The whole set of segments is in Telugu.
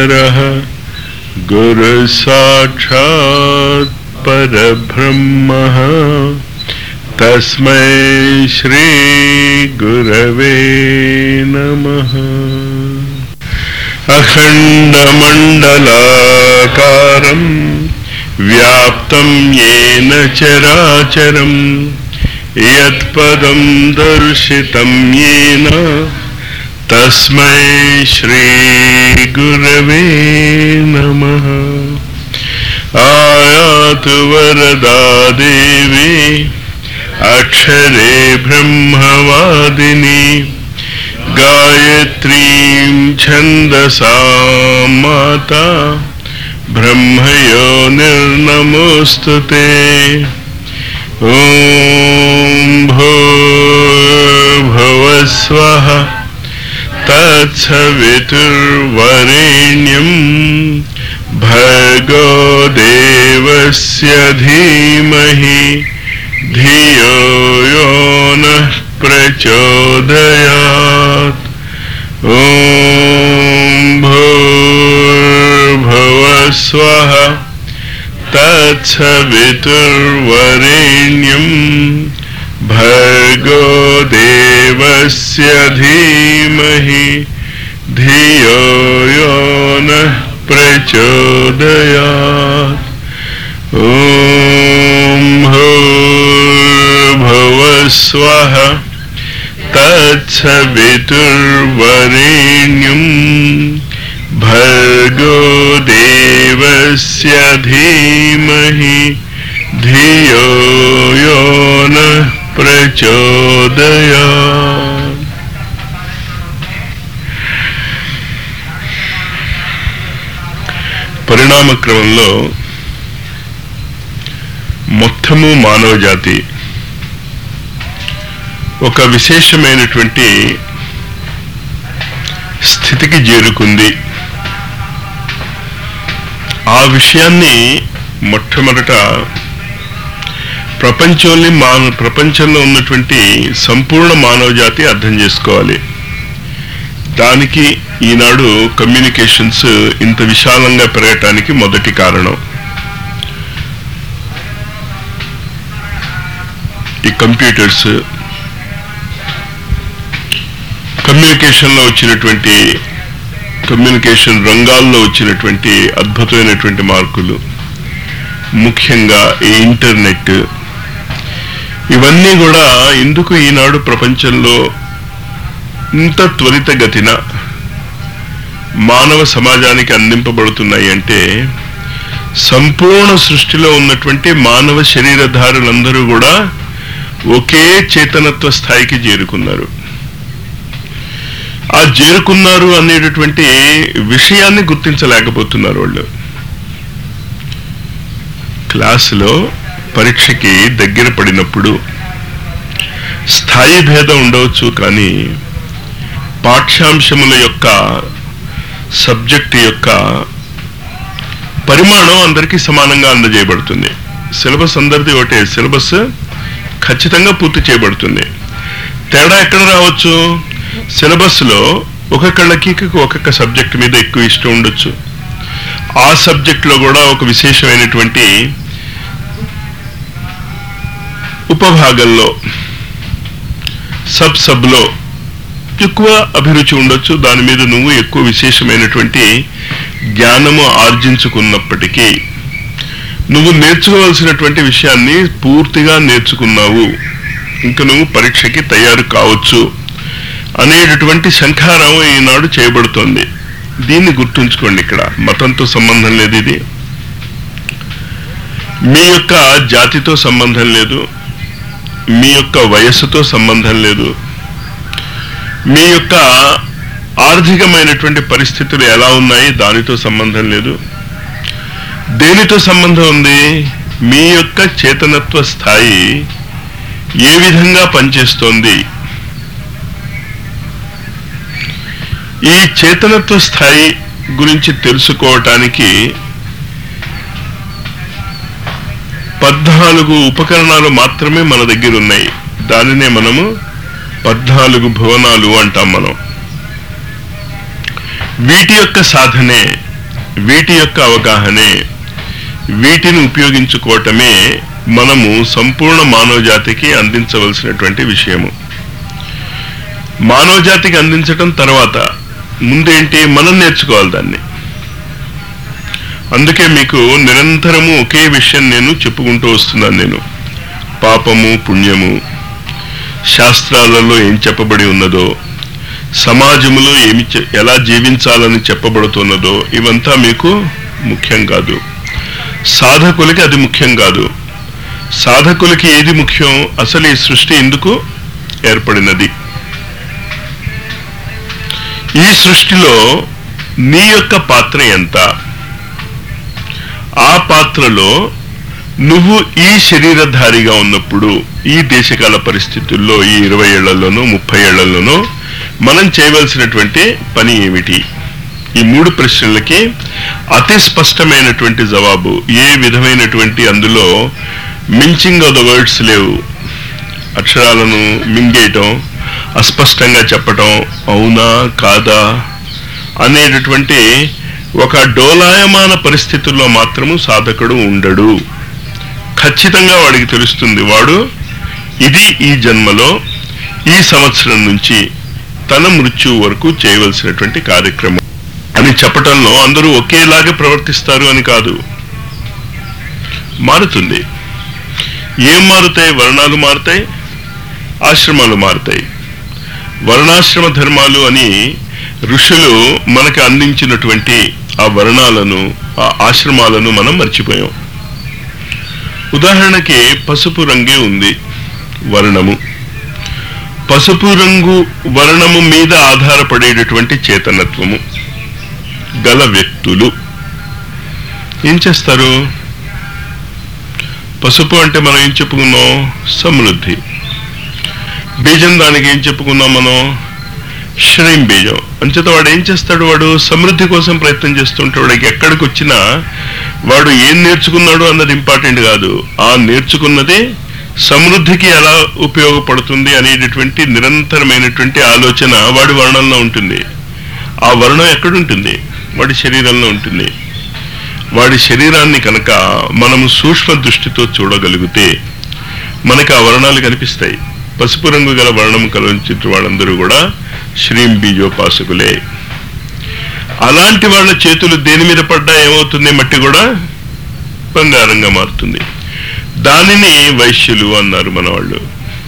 परः गुरुसाक्षात् परब्रह्मः तस्मै श्रीगुरवे नमः अखण्डमण्डलाकारम् व्याप्तं येन चराचरम् यत्पदं दर्शितं येन तस्मै श्रीगुरवे नमः आयातु वरदा देवी अक्षरे ब्रह्मवादिनी गायत्रीं छन्दसा माता ब्रह्मयो निर्नमोऽस्तु ते ॐ भूर्भुवस्वः तत्सवितुर्वरेण्यं भर्गो देवस्य धीमहि धियो यो नः प्रचोदयात् ॐ भूर्भुवस्वः तत्सवितुर्वरेण्यं भर्गो देवस्य धीमहि धियो यो नः प्रचोदयात् ॐ भूर्भुवस्वः तत्सवितुर्वरेण्यं भर्गो देवस्य धीमहि धियो यो नः प्रचोदयात् పరిణామ క్రమంలో మొత్తము మానవ జాతి ఒక విశేషమైనటువంటి స్థితికి చేరుకుంది ఆ విషయాన్ని మొట్టమొదట ప్రపంచంలో మాన ప్రపంచంలో ఉన్నటువంటి సంపూర్ణ మానవ జాతి అర్థం చేసుకోవాలి దానికి ఈనాడు కమ్యూనికేషన్స్ ఇంత విశాలంగా పెరగటానికి మొదటి కారణం ఈ కంప్యూటర్స్ కమ్యూనికేషన్లో వచ్చినటువంటి కమ్యూనికేషన్ రంగాల్లో వచ్చినటువంటి అద్భుతమైనటువంటి మార్పులు ముఖ్యంగా ఈ ఇంటర్నెట్ ఇవన్నీ కూడా ఎందుకు ఈనాడు ప్రపంచంలో ఇంత త్వరితగతిన మానవ సమాజానికి అందింపబడుతున్నాయి అంటే సంపూర్ణ సృష్టిలో ఉన్నటువంటి మానవ శరీరధారులందరూ కూడా ఒకే చేతనత్వ స్థాయికి చేరుకున్నారు ఆ చేరుకున్నారు అనేటటువంటి విషయాన్ని గుర్తించలేకపోతున్నారు వాళ్ళు క్లాసులో పరీక్షకి దగ్గర పడినప్పుడు స్థాయి భేదం ఉండవచ్చు కానీ పాఠ్యాంశముల యొక్క సబ్జెక్ట్ యొక్క పరిమాణం అందరికీ సమానంగా అందజేయబడుతుంది సిలబస్ అందరిది ఒకటే సిలబస్ ఖచ్చితంగా పూర్తి చేయబడుతుంది తేడా ఎక్కడ రావచ్చు సిలబస్లో ఒక్కొక్కళ్ళకి ఒక్కొక్క సబ్జెక్ట్ మీద ఎక్కువ ఇష్టం ఉండొచ్చు ఆ సబ్జెక్ట్లో కూడా ఒక విశేషమైనటువంటి ఉపభాగంలో సబ్ సబ్లో ఎక్కువ అభిరుచి ఉండొచ్చు దాని మీద నువ్వు ఎక్కువ విశేషమైనటువంటి జ్ఞానము ఆర్జించుకున్నప్పటికీ నువ్వు నేర్చుకోవాల్సినటువంటి విషయాన్ని పూర్తిగా నేర్చుకున్నావు ఇంకా నువ్వు పరీక్షకి తయారు కావచ్చు అనేటటువంటి శంఖారావం ఈనాడు చేయబడుతోంది దీన్ని గుర్తుంచుకోండి ఇక్కడ మతంతో సంబంధం లేదు ఇది మీ యొక్క జాతితో సంబంధం లేదు మీ యొక్క వయస్సుతో సంబంధం లేదు మీ యొక్క ఆర్థికమైనటువంటి పరిస్థితులు ఎలా ఉన్నాయి దానితో సంబంధం లేదు దేనితో సంబంధం ఉంది మీ యొక్క చేతనత్వ స్థాయి ఏ విధంగా పనిచేస్తోంది ఈ చేతనత్వ స్థాయి గురించి తెలుసుకోవటానికి పద్నాలుగు ఉపకరణాలు మాత్రమే మన దగ్గర ఉన్నాయి దానినే మనము పద్నాలుగు భువనాలు అంటాం మనం వీటి యొక్క సాధనే వీటి యొక్క అవగాహనే వీటిని ఉపయోగించుకోవటమే మనము సంపూర్ణ మానవ జాతికి అందించవలసినటువంటి విషయము మానవ జాతికి అందించటం తర్వాత ముందేంటి మనం నేర్చుకోవాలి దాన్ని అందుకే మీకు నిరంతరము ఒకే విషయం నేను చెప్పుకుంటూ వస్తున్నాను నేను పాపము పుణ్యము శాస్త్రాలలో ఏం చెప్పబడి ఉన్నదో సమాజములో ఏమి చె- ఎలా జీవించాలని చెప్పబడుతున్నదో ఇవంతా మీకు ముఖ్యం కాదు సాధకులకి అది ముఖ్యం కాదు సాధకులకి ఏది ముఖ్యం అసలు ఈ సృష్టి ఎందుకు ఏర్పడినది ఈ సృష్టిలో నీ యొక్క పాత్ర ఎంత ఆ పాత్రలో నువ్వు ఈ శరీరధారిగా ఉన్నప్పుడు ఈ దేశకాల పరిస్థితుల్లో ఈ ఇరవై ఏళ్లలోనూ ముప్పై ఏళ్లలోనూ మనం చేయవలసినటువంటి పని ఏమిటి ఈ మూడు ప్రశ్నలకి అతి స్పష్టమైనటువంటి జవాబు ఏ విధమైనటువంటి అందులో మించింగ్ ఆఫ్ ద వర్డ్స్ లేవు అక్షరాలను మింగేయటం అస్పష్టంగా చెప్పటం అవునా కాదా అనేటటువంటి ఒక డోలాయమాన పరిస్థితుల్లో మాత్రము సాధకుడు ఉండడు ఖచ్చితంగా వాడికి తెలుస్తుంది వాడు ఇది ఈ జన్మలో ఈ సంవత్సరం నుంచి తన మృత్యువు వరకు చేయవలసినటువంటి కార్యక్రమం అని చెప్పటంలో అందరూ ఒకేలాగే ప్రవర్తిస్తారు అని కాదు మారుతుంది ఏం మారుతాయి వర్ణాలు మారుతాయి ఆశ్రమాలు మారుతాయి వర్ణాశ్రమ ధర్మాలు అని ఋషులు మనకు అందించినటువంటి ఆ వర్ణాలను ఆ ఆశ్రమాలను మనం మర్చిపోయాం ఉదాహరణకి పసుపు రంగే ఉంది వర్ణము పసుపు రంగు వర్ణము మీద ఆధారపడేటటువంటి చేతనత్వము గల వ్యక్తులు ఏం చేస్తారు పసుపు అంటే మనం ఏం చెప్పుకున్నాం సమృద్ధి బీజం దానికి ఏం చెప్పుకున్నాం మనం శ్రీం బీజం అంచేత వాడు ఏం చేస్తాడు వాడు సమృద్ధి కోసం ప్రయత్నం చేస్తుంటాడు వాడికి ఎక్కడికి వచ్చినా వాడు ఏం నేర్చుకున్నాడు అన్నది ఇంపార్టెంట్ కాదు ఆ నేర్చుకున్నది సమృద్ధికి ఎలా ఉపయోగపడుతుంది అనేటటువంటి నిరంతరమైనటువంటి ఆలోచన వాడి వర్ణంలో ఉంటుంది ఆ వర్ణం ఎక్కడుంటుంది వాడి శరీరంలో ఉంటుంది వాడి శరీరాన్ని కనుక మనము సూక్ష్మ దృష్టితో చూడగలిగితే మనకి ఆ వర్ణాలు కనిపిస్తాయి పసుపు రంగు గల వర్ణం కలవించిన వాళ్ళందరూ కూడా శ్రీం బీజోపాసకులే అలాంటి వాళ్ళ చేతులు దేని మీద పడ్డా ఏమవుతుంది మట్టి కూడా బంగారంగా మారుతుంది దానిని వైశ్యులు అన్నారు మన వాళ్ళు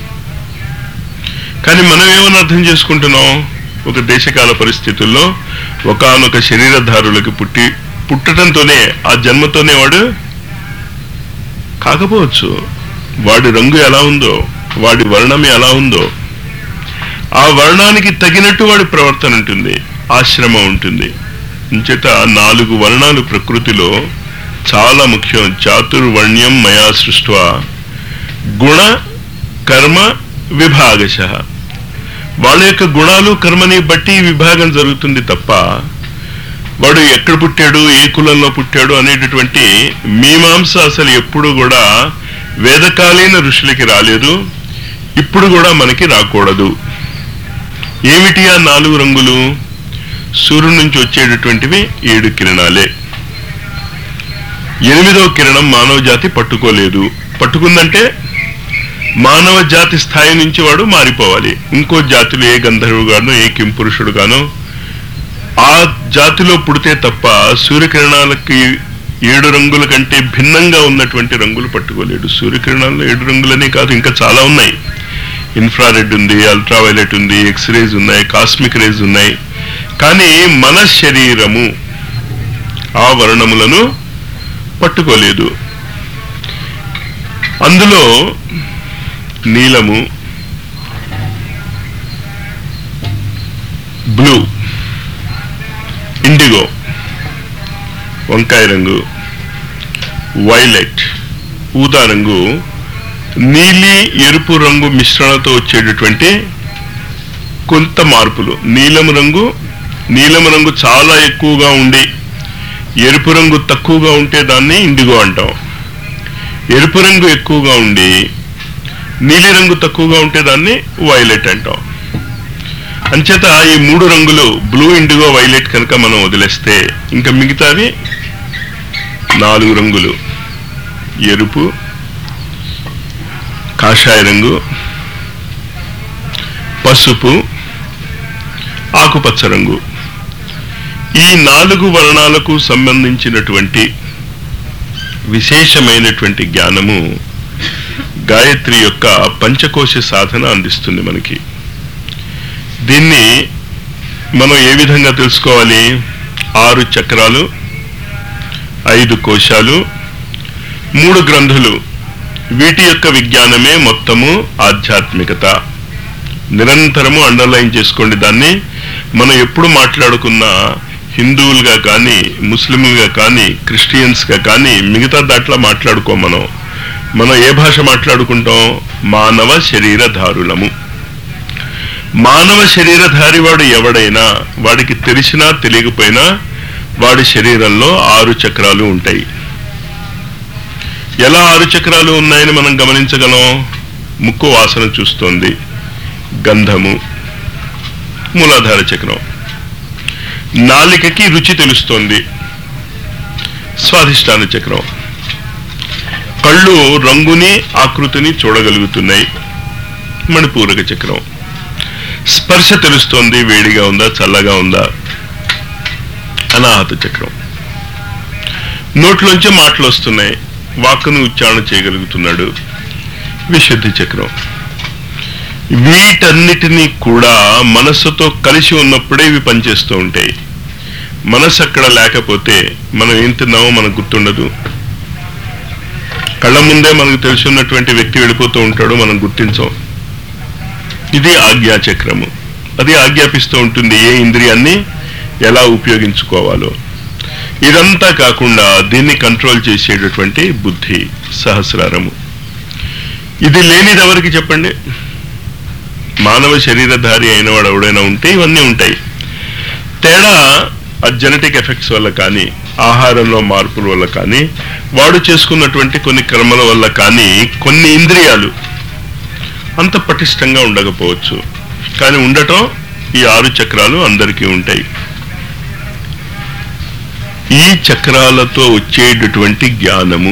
కానీ మనం ఏమని అర్థం చేసుకుంటున్నాం ఒక దేశకాల పరిస్థితుల్లో ఒకానొక శరీరధారులకు పుట్టి పుట్టడంతోనే ఆ జన్మతోనే వాడు కాకపోవచ్చు వాడి రంగు ఎలా ఉందో వాడి వర్ణం ఎలా ఉందో ఆ వర్ణానికి తగినట్టు వాడి ప్రవర్తన ఉంటుంది ఆశ్రమ ఉంటుంది ఇంచేత నాలుగు వర్ణాలు ప్రకృతిలో చాలా ముఖ్యం చాతుర్వర్ణ్యం మయా సృష్ట గుణ కర్మ విభాగశ వాళ్ళ యొక్క గుణాలు కర్మని బట్టి ఈ విభాగం జరుగుతుంది తప్ప వాడు ఎక్కడ పుట్టాడు ఏ కులంలో పుట్టాడు అనేటటువంటి మీమాంస అసలు ఎప్పుడు కూడా వేదకాలీన ఋషులకి రాలేదు ఇప్పుడు కూడా మనకి రాకూడదు ఏమిటి ఆ నాలుగు రంగులు సూర్యుడి నుంచి వచ్చేటటువంటివి ఏడు కిరణాలే ఎనిమిదవ కిరణం మానవ జాతి పట్టుకోలేదు పట్టుకుందంటే మానవ జాతి స్థాయి నుంచి వాడు మారిపోవాలి ఇంకో జాతిలో ఏ గంధర్వు గానో ఏ కింపురుషుడు గానో ఆ జాతిలో పుడితే తప్ప సూర్యకిరణాలకి ఏడు రంగుల కంటే భిన్నంగా ఉన్నటువంటి రంగులు పట్టుకోలేడు సూర్యకిరణాల్లో ఏడు రంగులనే కాదు ఇంకా చాలా ఉన్నాయి ఇన్ఫ్రారెడ్ ఉంది అల్ట్రావైలెట్ ఉంది ఎక్స్రేస్ ఉన్నాయి కాస్మిక్ రేస్ ఉన్నాయి కానీ మన శరీరము ఆ వర్ణములను పట్టుకోలేదు అందులో నీలము బ్లూ ఇండిగో వంకాయ రంగు వైలెట్ ఊదా రంగు నీలి ఎరుపు రంగు మిశ్రణతో వచ్చేటటువంటి కొంత మార్పులు నీలము రంగు నీలము రంగు చాలా ఎక్కువగా ఉండి ఎరుపు రంగు తక్కువగా ఉంటే దాన్ని ఇండిగో అంటాం ఎరుపు రంగు ఎక్కువగా ఉండి నీలి రంగు తక్కువగా ఉంటే దాన్ని వైలెట్ అంటాం అంచేత ఈ మూడు రంగులు బ్లూ ఇండిగో వైలెట్ కనుక మనం వదిలేస్తే ఇంకా మిగతావి నాలుగు రంగులు ఎరుపు కాషాయ రంగు పసుపు ఆకుపచ్చ రంగు ఈ నాలుగు వర్ణాలకు సంబంధించినటువంటి విశేషమైనటువంటి జ్ఞానము గాయత్రి యొక్క పంచకోశ సాధన అందిస్తుంది మనకి దీన్ని మనం ఏ విధంగా తెలుసుకోవాలి ఆరు చక్రాలు ఐదు కోశాలు మూడు గ్రంథులు వీటి యొక్క విజ్ఞానమే మొత్తము ఆధ్యాత్మికత నిరంతరము అండర్లైన్ చేసుకోండి దాన్ని మనం ఎప్పుడు మాట్లాడుకున్న హిందువులుగా కానీ ముస్లింలుగా కానీ క్రిస్టియన్స్గా కానీ మిగతా దాంట్లో మాట్లాడుకో మనం మనం ఏ భాష మాట్లాడుకుంటాం మానవ శరీరధారులము మానవ శరీరధారి వాడు ఎవడైనా వాడికి తెలిసినా తెలియకపోయినా వాడి శరీరంలో ఆరు చక్రాలు ఉంటాయి ఎలా ఆరు చక్రాలు ఉన్నాయని మనం గమనించగలం ముక్కు వాసన చూస్తోంది గంధము మూలాధార చక్రం నాలికకి రుచి తెలుస్తోంది స్వాధిష్టాన చక్రం కళ్ళు రంగుని ఆకృతిని చూడగలుగుతున్నాయి మణిపూరక చక్రం స్పర్శ తెలుస్తోంది వేడిగా ఉందా చల్లగా ఉందా అనాహత చక్రం నోట్లోంచి మాటలు వస్తున్నాయి వాక్కును ఉచ్చారణ చేయగలుగుతున్నాడు విశుద్ధి చక్రం వీటన్నిటినీ కూడా మనస్సుతో కలిసి ఉన్నప్పుడే ఇవి పనిచేస్తూ ఉంటాయి మనస్సు అక్కడ లేకపోతే మనం ఏం తిన్నామో మనకు గుర్తుండదు కళ్ళ ముందే మనకు తెలిసి ఉన్నటువంటి వ్యక్తి వెళ్ళిపోతూ ఉంటాడు మనం గుర్తించం ఇది ఆజ్ఞాచక్రము అది ఆజ్ఞాపిస్తూ ఉంటుంది ఏ ఇంద్రియాన్ని ఎలా ఉపయోగించుకోవాలో ఇదంతా కాకుండా దీన్ని కంట్రోల్ చేసేటటువంటి బుద్ధి సహస్రారము ఇది లేనిది ఎవరికి చెప్పండి మానవ శరీరధారి అయిన వాడు ఎవడైనా ఉంటే ఇవన్నీ ఉంటాయి తేడా ఆ జెనెటిక్ ఎఫెక్ట్స్ వల్ల కానీ ఆహారంలో మార్పుల వల్ల కానీ వాడు చేసుకున్నటువంటి కొన్ని క్రమల వల్ల కానీ కొన్ని ఇంద్రియాలు అంత పటిష్టంగా ఉండకపోవచ్చు కానీ ఉండటం ఈ ఆరు చక్రాలు అందరికీ ఉంటాయి ఈ చక్రాలతో వచ్చేటటువంటి జ్ఞానము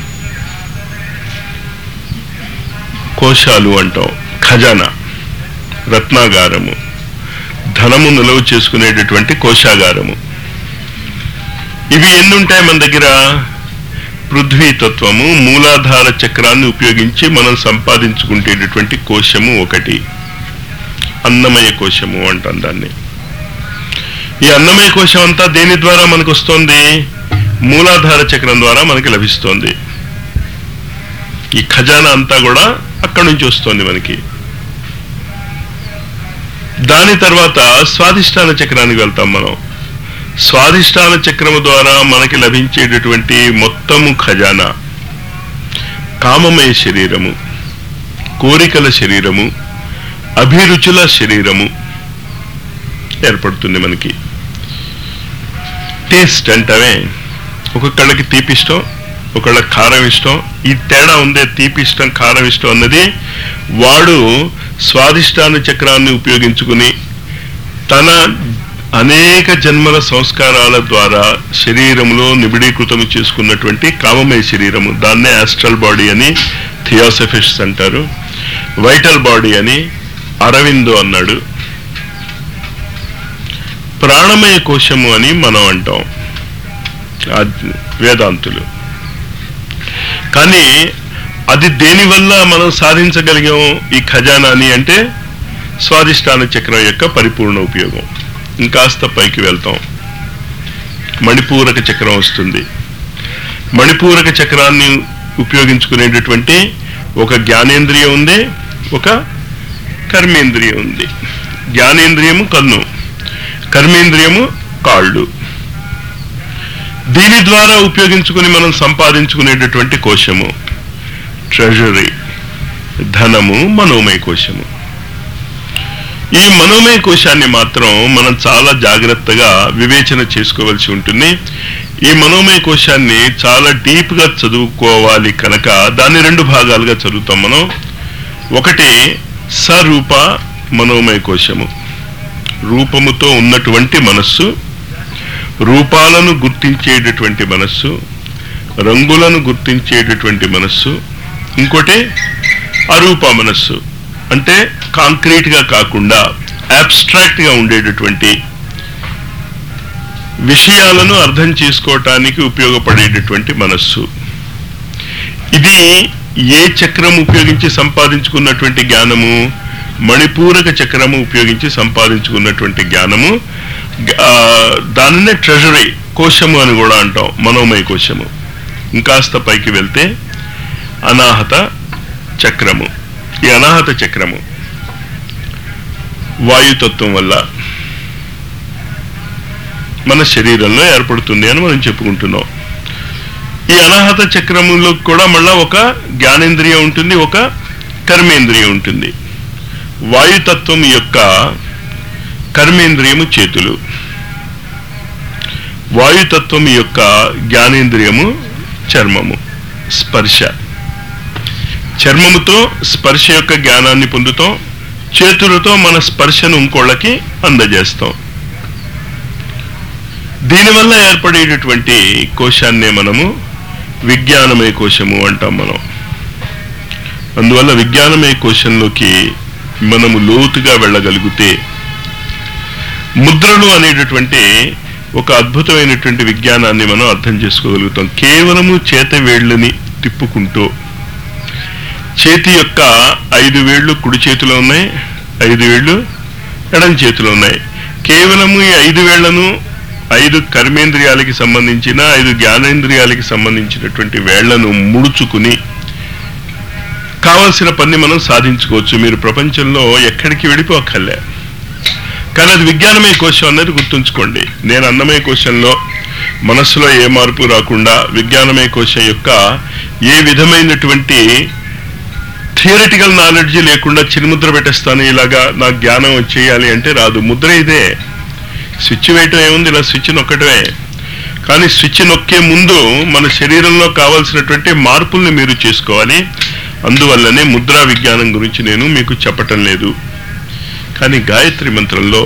కోశాలు అంటాం ఖజానా రత్నాగారము ధనము నిలవ చేసుకునేటటువంటి కోశాగారము ఇవి ఎన్ని ఉంటాయి మన దగ్గర పృథ్వీతత్వము మూలాధార చక్రాన్ని ఉపయోగించి మనం సంపాదించుకుంటేటటువంటి కోశము ఒకటి అన్నమయ కోశము అంటాం దాన్ని ఈ అన్నమయ కోశం అంతా దేని ద్వారా మనకు వస్తుంది మూలాధార చక్రం ద్వారా మనకి లభిస్తోంది ఈ ఖజానా అంతా కూడా అక్కడి నుంచి వస్తుంది మనకి దాని తర్వాత స్వాధిష్టాన చక్రానికి వెళ్తాం మనం స్వాధిష్టాన చక్రము ద్వారా మనకి లభించేటటువంటి మొత్తము ఖజానా కామమయ శరీరము కోరికల శరీరము అభిరుచుల శరీరము ఏర్పడుతుంది మనకి టేస్ట్ అంటవే ఒక్కొక్కళ్ళకి తీపి ఇష్టం ఒకళ్ళకి కారం ఇష్టం ఈ తేడా ఉందే తీపి ఇష్టం కారం ఇష్టం అన్నది వాడు స్వాదిష్టాన చక్రాన్ని ఉపయోగించుకుని తన అనేక జన్మల సంస్కారాల ద్వారా శరీరంలో నిబిడీకృతం చేసుకున్నటువంటి కామమయ శరీరము దాన్నే ఆస్ట్రల్ బాడీ అని థియోసఫిస్ట్స్ అంటారు వైటల్ బాడీ అని అరవిందో అన్నాడు ప్రాణమయ కోశము అని మనం అంటాం ఆద్- వేదాంతులు కానీ అది దేనివల్ల మనం సాధించగలిగాం ఈ ఖజానాని అంటే స్వాదిష్టాన చక్రం యొక్క పరిపూర్ణ ఉపయోగం ఇంకాస్త పైకి వెళ్తాం మణిపూరక చక్రం వస్తుంది మణిపూరక చక్రాన్ని ఉపయోగించుకునేటటువంటి ఒక జ్ఞానేంద్రియం ఉంది ఒక కర్మేంద్రియం ఉంది జ్ఞానేంద్రియము కన్ను కర్మేంద్రియము కాళ్ళు దీని ద్వారా ఉపయోగించుకుని మనం సంపాదించుకునేటటువంటి కోశము ట్రెజరీ ధనము మనోమయ కోశము ఈ మనోమయ కోశాన్ని మాత్రం మనం చాలా జాగ్రత్తగా వివేచన చేసుకోవాల్సి ఉంటుంది ఈ మనోమయ కోశాన్ని చాలా డీప్ గా చదువుకోవాలి కనుక దాన్ని రెండు భాగాలుగా చదువుతాం మనం ఒకటి సరూప మనోమయ కోశము రూపముతో ఉన్నటువంటి మనస్సు రూపాలను గుర్తించేటటువంటి మనస్సు రంగులను గుర్తించేటటువంటి మనస్సు ఇంకోటి అరూప మనస్సు అంటే కాంక్రీట్ గా కాకుండా అబ్స్ట్రాక్ట్ గా ఉండేటటువంటి విషయాలను అర్థం చేసుకోవటానికి ఉపయోగపడేటటువంటి మనస్సు ఇది ఏ చక్రం ఉపయోగించి సంపాదించుకున్నటువంటి జ్ఞానము మణిపూరక చక్రము ఉపయోగించి సంపాదించుకున్నటువంటి జ్ఞానము ఆ, దానినే ట్రెజరీ కోశము అని కూడా అంటాం మనోమయ కోశము ఇంకాస్త పైకి వెళ్తే అనాహత చక్రము ఈ అనాహత చక్రము వాయుతత్వం వల్ల మన శరీరంలో ఏర్పడుతుంది అని మనం చెప్పుకుంటున్నాం ఈ అనాహత చక్రములో కూడా మళ్ళా ఒక జ్ఞానేంద్రియం ఉంటుంది ఒక కర్మేంద్రియం ఉంటుంది వాయుతత్వం యొక్క కర్మేంద్రియము చేతులు వాయుతత్వం యొక్క జ్ఞానేంద్రియము చర్మము స్పర్శ చర్మముతో స్పర్శ యొక్క జ్ఞానాన్ని పొందుతాం చేతులతో మన స్పర్శను ఇంకోళ్ళకి అందజేస్తాం దీనివల్ల ఏర్పడేటటువంటి కోశాన్నే మనము విజ్ఞానమయ కోశము అంటాం మనం అందువల్ల విజ్ఞానమయ కోశంలోకి మనము లోతుగా వెళ్ళగలిగితే ముద్రలు అనేటటువంటి ఒక అద్భుతమైనటువంటి విజ్ఞానాన్ని మనం అర్థం చేసుకోగలుగుతాం కేవలము చేత వేళ్ళని తిప్పుకుంటూ చేతి యొక్క ఐదు వేళ్ళు కుడి చేతిలో ఉన్నాయి ఐదు వేళ్ళు ఎడం చేతిలో ఉన్నాయి కేవలము ఈ ఐదు వేళ్లను ఐదు కర్మేంద్రియాలకి సంబంధించిన ఐదు జ్ఞానేంద్రియాలకి సంబంధించినటువంటి వేళ్లను ముడుచుకుని కావలసిన పని మనం సాధించుకోవచ్చు మీరు ప్రపంచంలో ఎక్కడికి వెళ్ళిపోకర్లే కానీ అది విజ్ఞానమయ కోశం అన్నది గుర్తుంచుకోండి నేను అన్నమయ కోశంలో మనస్సులో ఏ మార్పు రాకుండా విజ్ఞానమయ కోశం యొక్క ఏ విధమైనటువంటి థియరిటికల్ నాలెడ్జ్ లేకుండా చిరుముద్ర పెట్టేస్తాను ఇలాగా నాకు జ్ఞానం వచ్చేయాలి అంటే రాదు ముద్ర ఇదే స్విచ్ వేయటం ఏముంది ఇలా స్విచ్ నొక్కటమే కానీ స్విచ్ నొక్కే ముందు మన శరీరంలో కావాల్సినటువంటి మార్పుల్ని మీరు చేసుకోవాలి అందువల్లనే ముద్రా విజ్ఞానం గురించి నేను మీకు చెప్పటం లేదు కానీ గాయత్రి మంత్రంలో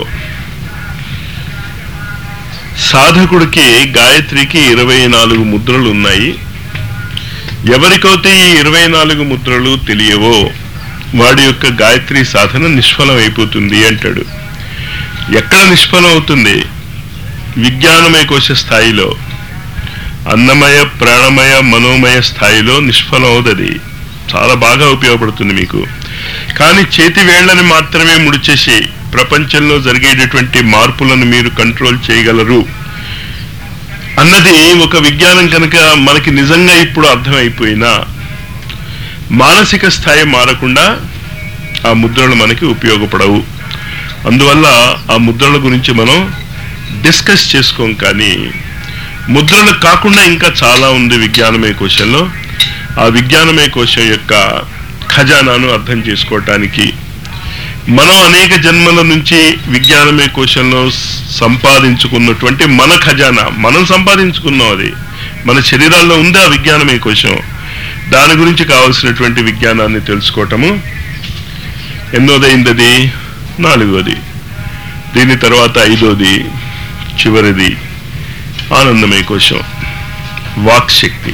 సాధకుడికి గాయత్రికి ఇరవై నాలుగు ముద్రలు ఉన్నాయి ఎవరికైతే ఈ ఇరవై నాలుగు ముద్రలు తెలియవో వాడి యొక్క గాయత్రి సాధన నిష్ఫలం అయిపోతుంది అంటాడు ఎక్కడ నిష్ఫలం అవుతుంది విజ్ఞానమయ కోశ స్థాయిలో అన్నమయ ప్రాణమయ మనోమయ స్థాయిలో నిష్ఫలం అవుతుంది చాలా బాగా ఉపయోగపడుతుంది మీకు కానీ చేతి వేళ్లను మాత్రమే ముడిచేసి ప్రపంచంలో జరిగేటటువంటి మార్పులను మీరు కంట్రోల్ చేయగలరు అన్నది ఒక విజ్ఞానం కనుక మనకి నిజంగా ఇప్పుడు అర్థమైపోయినా మానసిక స్థాయి మారకుండా ఆ ముద్రలు మనకి ఉపయోగపడవు అందువల్ల ఆ ముద్రల గురించి మనం డిస్కస్ చేసుకోం కానీ ముద్రలు కాకుండా ఇంకా చాలా ఉంది విజ్ఞానమయ కోశంలో ఆ విజ్ఞానమయ కోశం యొక్క ఖజానాను అర్థం చేసుకోవటానికి మనం అనేక జన్మల నుంచి విజ్ఞానమయ కోశంలో సంపాదించుకున్నటువంటి మన ఖజానా మనం సంపాదించుకున్నాం అది మన శరీరాల్లో ఉంది ఆ విజ్ఞానమయ కోశం దాని గురించి కావలసినటువంటి విజ్ఞానాన్ని తెలుసుకోవటము ఎన్నోదైంది అది నాలుగోది దీని తర్వాత ఐదోది చివరిది ఆనందమయ కోశం వాక్శక్తి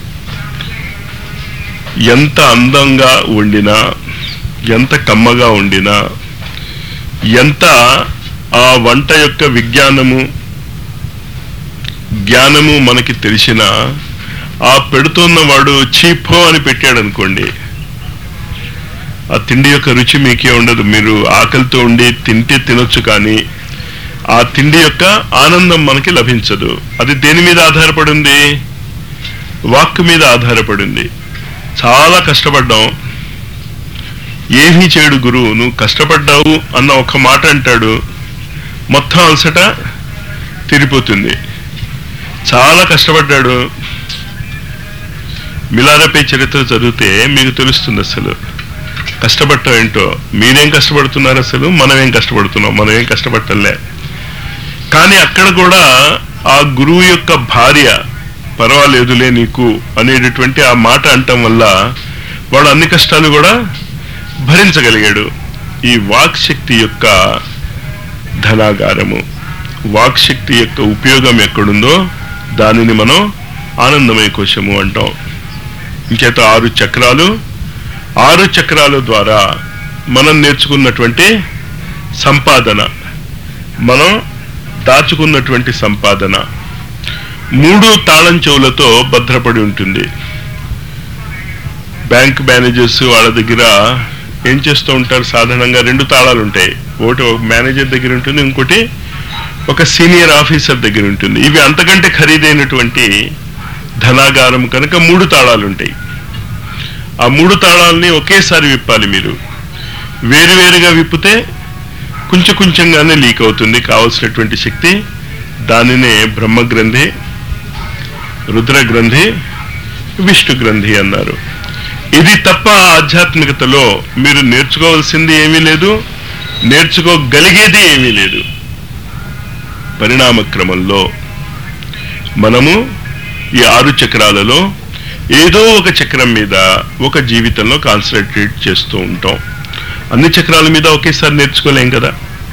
ఎంత అందంగా వండినా ఎంత కమ్మగా వండినా ఎంత ఆ వంట యొక్క విజ్ఞానము జ్ఞానము మనకి తెలిసినా ఆ పెడుతున్న వాడు చీపో అని పెట్టాడు అనుకోండి ఆ తిండి యొక్క రుచి మీకే ఉండదు మీరు ఆకలితో ఉండి తింటే తినొచ్చు కానీ ఆ తిండి యొక్క ఆనందం మనకి లభించదు అది దేని మీద ఆధారపడింది వాక్ మీద ఆధారపడింది చాలా కష్టపడ్డాం ఏమీ చేయడు గురువు నువ్వు కష్టపడ్డావు అన్న ఒక మాట అంటాడు మొత్తం అలసట తిరిపోతుంది చాలా కష్టపడ్డాడు మిలారపై చరిత్ర చదివితే మీకు తెలుస్తుంది అసలు కష్టపడటం ఏంటో మీరేం కష్టపడుతున్నారు అసలు మనం ఏం కష్టపడుతున్నాం మనం ఏం కష్టపడటంలే కానీ అక్కడ కూడా ఆ గురువు యొక్క భార్య పర్వాలేదులే నీకు అనేటటువంటి ఆ మాట అంటం వల్ల వాడు అన్ని కష్టాలు కూడా భరించగలిగాడు ఈ వాక్ శక్తి యొక్క ధనాగారము వాక్శక్తి యొక్క ఉపయోగం ఎక్కడుందో దానిని మనం ఆనందమయ కోశము అంటాం ఇంకేత ఆరు చక్రాలు ఆరు చక్రాల ద్వారా మనం నేర్చుకున్నటువంటి సంపాదన మనం దాచుకున్నటువంటి సంపాదన మూడు తాళం చెవులతో భద్రపడి ఉంటుంది బ్యాంక్ మేనేజర్స్ వాళ్ళ దగ్గర ఏం చేస్తూ ఉంటారు సాధారణంగా రెండు తాళాలు ఉంటాయి ఒకటి ఒక మేనేజర్ దగ్గర ఉంటుంది ఇంకోటి ఒక సీనియర్ ఆఫీసర్ దగ్గర ఉంటుంది ఇవి అంతకంటే ఖరీదైనటువంటి ధనాగారం కనుక మూడు తాళాలు ఉంటాయి ఆ మూడు తాళాలని ఒకేసారి విప్పాలి మీరు వేరువేరుగా విప్పితే కొంచెం కొంచెంగానే లీక్ అవుతుంది కావలసినటువంటి శక్తి దానినే బ్రహ్మగ్రంథి రుద్ర గ్రంథి విష్ణు గ్రంథి అన్నారు ఇది తప్ప ఆధ్యాత్మికతలో మీరు నేర్చుకోవాల్సింది ఏమీ లేదు నేర్చుకోగలిగేది ఏమీ లేదు పరిణామ క్రమంలో మనము ఈ ఆరు చక్రాలలో ఏదో ఒక చక్రం మీద ఒక జీవితంలో కాన్సన్ట్రేట్ చేస్తూ ఉంటాం అన్ని చక్రాల మీద ఒకేసారి నేర్చుకోలేం కదా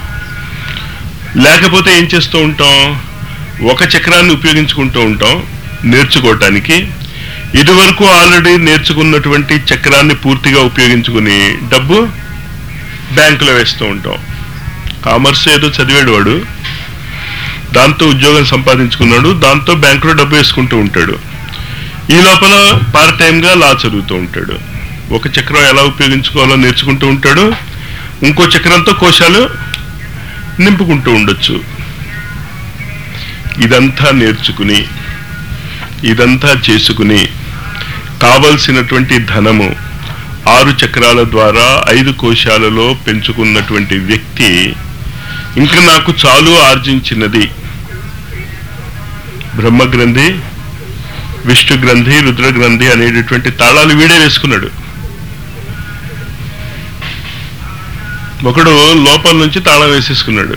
లేకపోతే ఏం చేస్తూ ఉంటాం ఒక చక్రాన్ని ఉపయోగించుకుంటూ ఉంటాం నేర్చుకోవటానికి ఇదివరకు ఆల్రెడీ నేర్చుకున్నటువంటి చక్రాన్ని పూర్తిగా ఉపయోగించుకుని డబ్బు బ్యాంకులో వేస్తూ ఉంటాం కామర్స్ ఏదో చదివాడు వాడు దాంతో ఉద్యోగం సంపాదించుకున్నాడు దాంతో బ్యాంకులో డబ్బు వేసుకుంటూ ఉంటాడు ఈ లోపల పార్ట్ టైంగా లా చదువుతూ ఉంటాడు ఒక చక్రం ఎలా ఉపయోగించుకోవాలో నేర్చుకుంటూ ఉంటాడు ఇంకో చక్రంతో కోశాలు నింపుకుంటూ ఉండొచ్చు ఇదంతా నేర్చుకుని ఇదంతా చేసుకుని కావలసినటువంటి ధనము ఆరు చక్రాల ద్వారా ఐదు కోశాలలో పెంచుకున్నటువంటి వ్యక్తి ఇంకా నాకు చాలు ఆర్జించినది బ్రహ్మగ్రంథి విష్ణు గ్రంథి రుద్ర గ్రంథి అనేటటువంటి తాళాలు వీడే వేసుకున్నాడు ఒకడు లోపల నుంచి తాళం వేసేసుకున్నాడు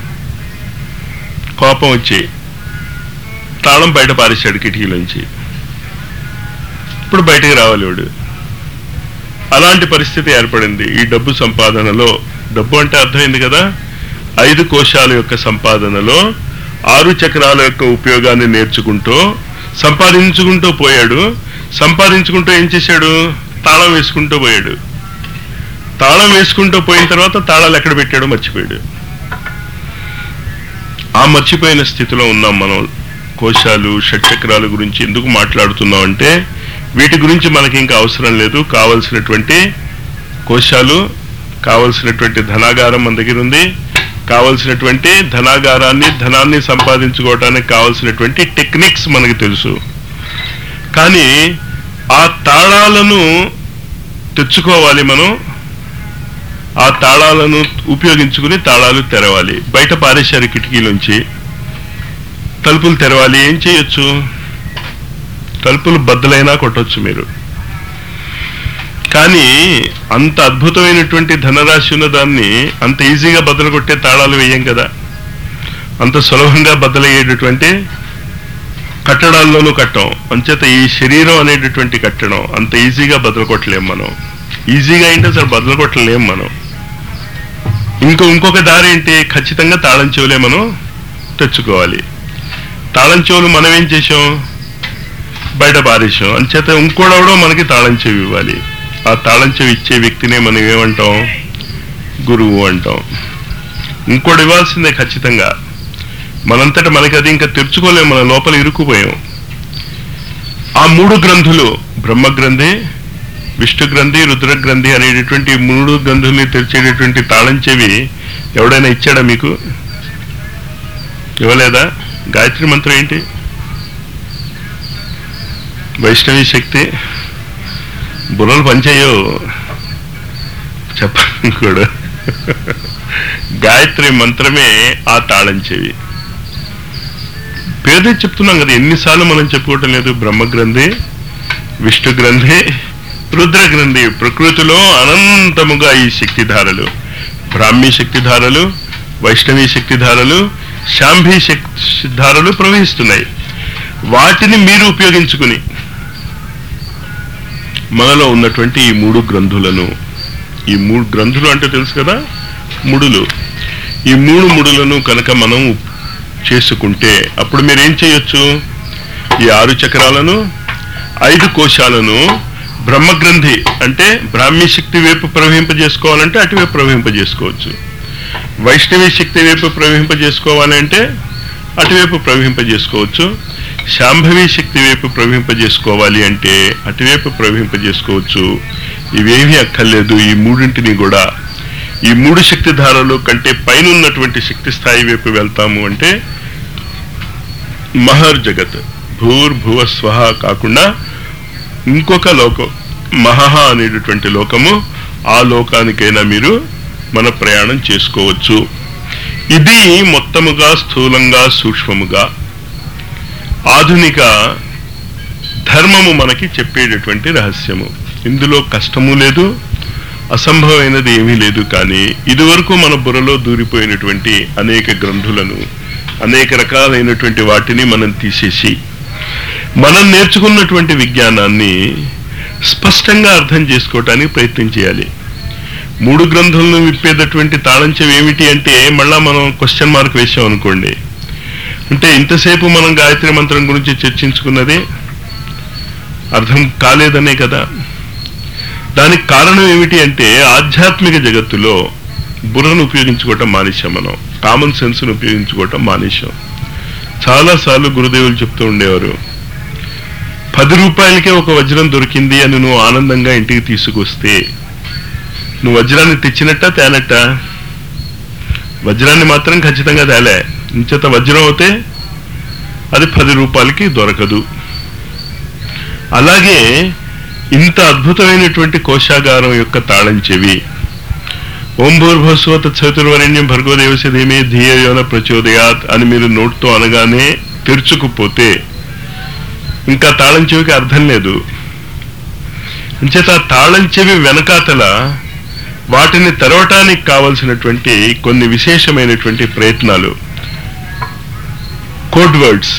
కోపం వచ్చి తాళం బయట పారేశాడు కిటికీలోంచి ఇప్పుడు బయటికి రావాలి వాడు అలాంటి పరిస్థితి ఏర్పడింది ఈ డబ్బు సంపాదనలో డబ్బు అంటే అర్థమైంది కదా ఐదు కోశాల యొక్క సంపాదనలో ఆరు చక్రాల యొక్క ఉపయోగాన్ని నేర్చుకుంటూ సంపాదించుకుంటూ పోయాడు సంపాదించుకుంటూ ఏం చేశాడు తాళం వేసుకుంటూ పోయాడు తాళం వేసుకుంటూ పోయిన తర్వాత తాళాలు ఎక్కడ పెట్టాడో మర్చిపోయాడు ఆ మర్చిపోయిన స్థితిలో ఉన్నాం మనం కోశాలు షట్చక్రాల గురించి ఎందుకు మాట్లాడుతున్నాం అంటే వీటి గురించి మనకి ఇంకా అవసరం లేదు కావలసినటువంటి కోశాలు కావలసినటువంటి ధనాగారం మన దగ్గర ఉంది కావలసినటువంటి ధనాగారాన్ని ధనాన్ని సంపాదించుకోవటానికి కావలసినటువంటి టెక్నిక్స్ మనకి తెలుసు కానీ ఆ తాళాలను తెచ్చుకోవాలి మనం ఆ తాళాలను ఉపయోగించుకుని తాళాలు తెరవాలి బయట పారేశారు కిటికీలోంచి తలుపులు తెరవాలి ఏం చేయొచ్చు తలుపులు బద్దలైనా కొట్టొచ్చు మీరు కానీ అంత అద్భుతమైనటువంటి ధనరాశి ఉన్న దాన్ని అంత ఈజీగా బద్దలు కొట్టే తాళాలు వేయం కదా అంత సులభంగా బద్దలయ్యేటటువంటి కట్టడాల్లోనూ కట్టం అంచేత ఈ శరీరం అనేటటువంటి కట్టడం అంత ఈజీగా బద్దలు కొట్టలేం మనం ఈజీగా అయితే అసలు బద్దలు కొట్టలేం మనం ఇంకో ఇంకొక దారి ఏంటి ఖచ్చితంగా తాళం చెవులే మనం తెచ్చుకోవాలి తాళం చెవులు మనం ఏం చేసాం బయట పారేసాం అంచేత ఇంకోడెవడో మనకి తాళం చెవి ఇవ్వాలి ఆ తాళం చెవి ఇచ్చే వ్యక్తినే మనం ఏమంటాం గురువు అంటాం ఇంకోటి ఇవ్వాల్సిందే ఖచ్చితంగా మనంతట మనకి అది ఇంకా తెరుచుకోలేం మన లోపల ఇరుక్కుపోయాం ఆ మూడు గ్రంథులు బ్రహ్మగ్రంథి విష్ణు గ్రంథి రుద్ర గ్రంథి అనేటటువంటి ఈ మూడు గ్రంథుల్ని తెరిచేటటువంటి తాళం చెవి ఎవడైనా ఇచ్చాడా మీకు ఇవ్వలేదా గాయత్రి మంత్రం ఏంటి వైష్ణవి శక్తి బుర్రలు పనిచేయవు చెప్పండి కూడా గాయత్రి మంత్రమే ఆ తాళం చెవి పేరుదే చెప్తున్నాం కదా ఎన్నిసార్లు మనం చెప్పుకోవటం లేదు బ్రహ్మగ్రంథి విష్ణు గ్రంథి రుద్ర గ్రంథి ప్రకృతిలో అనంతముగా ఈ శక్తిధారలు బ్రాహ్మీ శక్తిధారలు వైష్ణవీ శక్తిధారలు శాంభీ శక్తి ధారలు ప్రవహిస్తున్నాయి వాటిని మీరు ఉపయోగించుకుని మనలో ఉన్నటువంటి ఈ మూడు గ్రంథులను ఈ మూడు గ్రంథులు అంటే తెలుసు కదా ముడులు ఈ మూడు ముడులను కనుక మనం చేసుకుంటే అప్పుడు మీరు ఏం చేయొచ్చు ఈ ఆరు చక్రాలను ఐదు కోశాలను బ్రహ్మగ్రంథి అంటే బ్రాహ్మీ శక్తి వైపు ప్రవహింపజేసుకోవాలంటే అటువైపు ప్రవహింపజేసుకోవచ్చు వైష్ణవి శక్తి వైపు ప్రవహింపజేసుకోవాలంటే అటువైపు ప్రవహింపజేసుకోవచ్చు శాంభవి శక్తి వైపు ప్రవహింపజేసుకోవాలి అంటే అటువైపు ప్రవహింపజేసుకోవచ్చు ఇవేమీ అక్కర్లేదు ఈ మూడింటిని కూడా ఈ మూడు శక్తి ధారలు కంటే పైన ఉన్నటువంటి శక్తి స్థాయి వైపు వెళ్తాము అంటే మహర్ జగత్ భూర్ భువ స్వహ కాకుండా ఇంకొక లోకం మహహ అనేటటువంటి లోకము ఆ లోకానికైనా మీరు మన ప్రయాణం చేసుకోవచ్చు ఇది మొత్తముగా స్థూలంగా సూక్ష్మముగా ఆధునిక ధర్మము మనకి చెప్పేటటువంటి రహస్యము ఇందులో కష్టము లేదు అసంభవమైనది ఏమీ లేదు కానీ ఇదివరకు మన బుర్రలో దూరిపోయినటువంటి అనేక గ్రంథులను అనేక రకాలైనటువంటి వాటిని మనం తీసేసి మనం నేర్చుకున్నటువంటి విజ్ఞానాన్ని స్పష్టంగా అర్థం చేసుకోవటానికి ప్రయత్నం చేయాలి మూడు గ్రంథులను విప్పేటటువంటి తాళంచం ఏమిటి అంటే మళ్ళా మనం క్వశ్చన్ మార్క్ వేసాం అనుకోండి అంటే ఇంతసేపు మనం గాయత్రి మంత్రం గురించి చర్చించుకున్నది అర్థం కాలేదనే కదా దానికి కారణం ఏమిటి అంటే ఆధ్యాత్మిక జగత్తులో బుర్రను ఉపయోగించుకోవటం మానేశాం మనం కామన్ సెన్స్ను ఉపయోగించుకోవటం మానేశాం చాలాసార్లు గురుదేవులు చెప్తూ ఉండేవారు పది రూపాయలకే ఒక వజ్రం దొరికింది అని నువ్వు ఆనందంగా ఇంటికి తీసుకొస్తే నువ్వు వజ్రాన్ని తెచ్చినట్ట తేనట్ట వజ్రాన్ని మాత్రం ఖచ్చితంగా తేలే ఇంచేత వజ్రం అవుతే అది పది రూపాయలకి దొరకదు అలాగే ఇంత అద్భుతమైనటువంటి కోశాగారం యొక్క తాళం చెవి ఓం భూర్భస్వత చతుర్వరణ్యం భర్గోదేవసి ధీమే ధీయోన ప్రచోదయాత్ అని మీరు నోట్తో అనగానే తెరుచుకుపోతే ఇంకా తాళం చెవికి అర్థం లేదు అంచేత ఆ తాళం చెవి వెనకాతల వాటిని తెరవటానికి కావలసినటువంటి కొన్ని విశేషమైనటువంటి ప్రయత్నాలు కోడ్ వర్డ్స్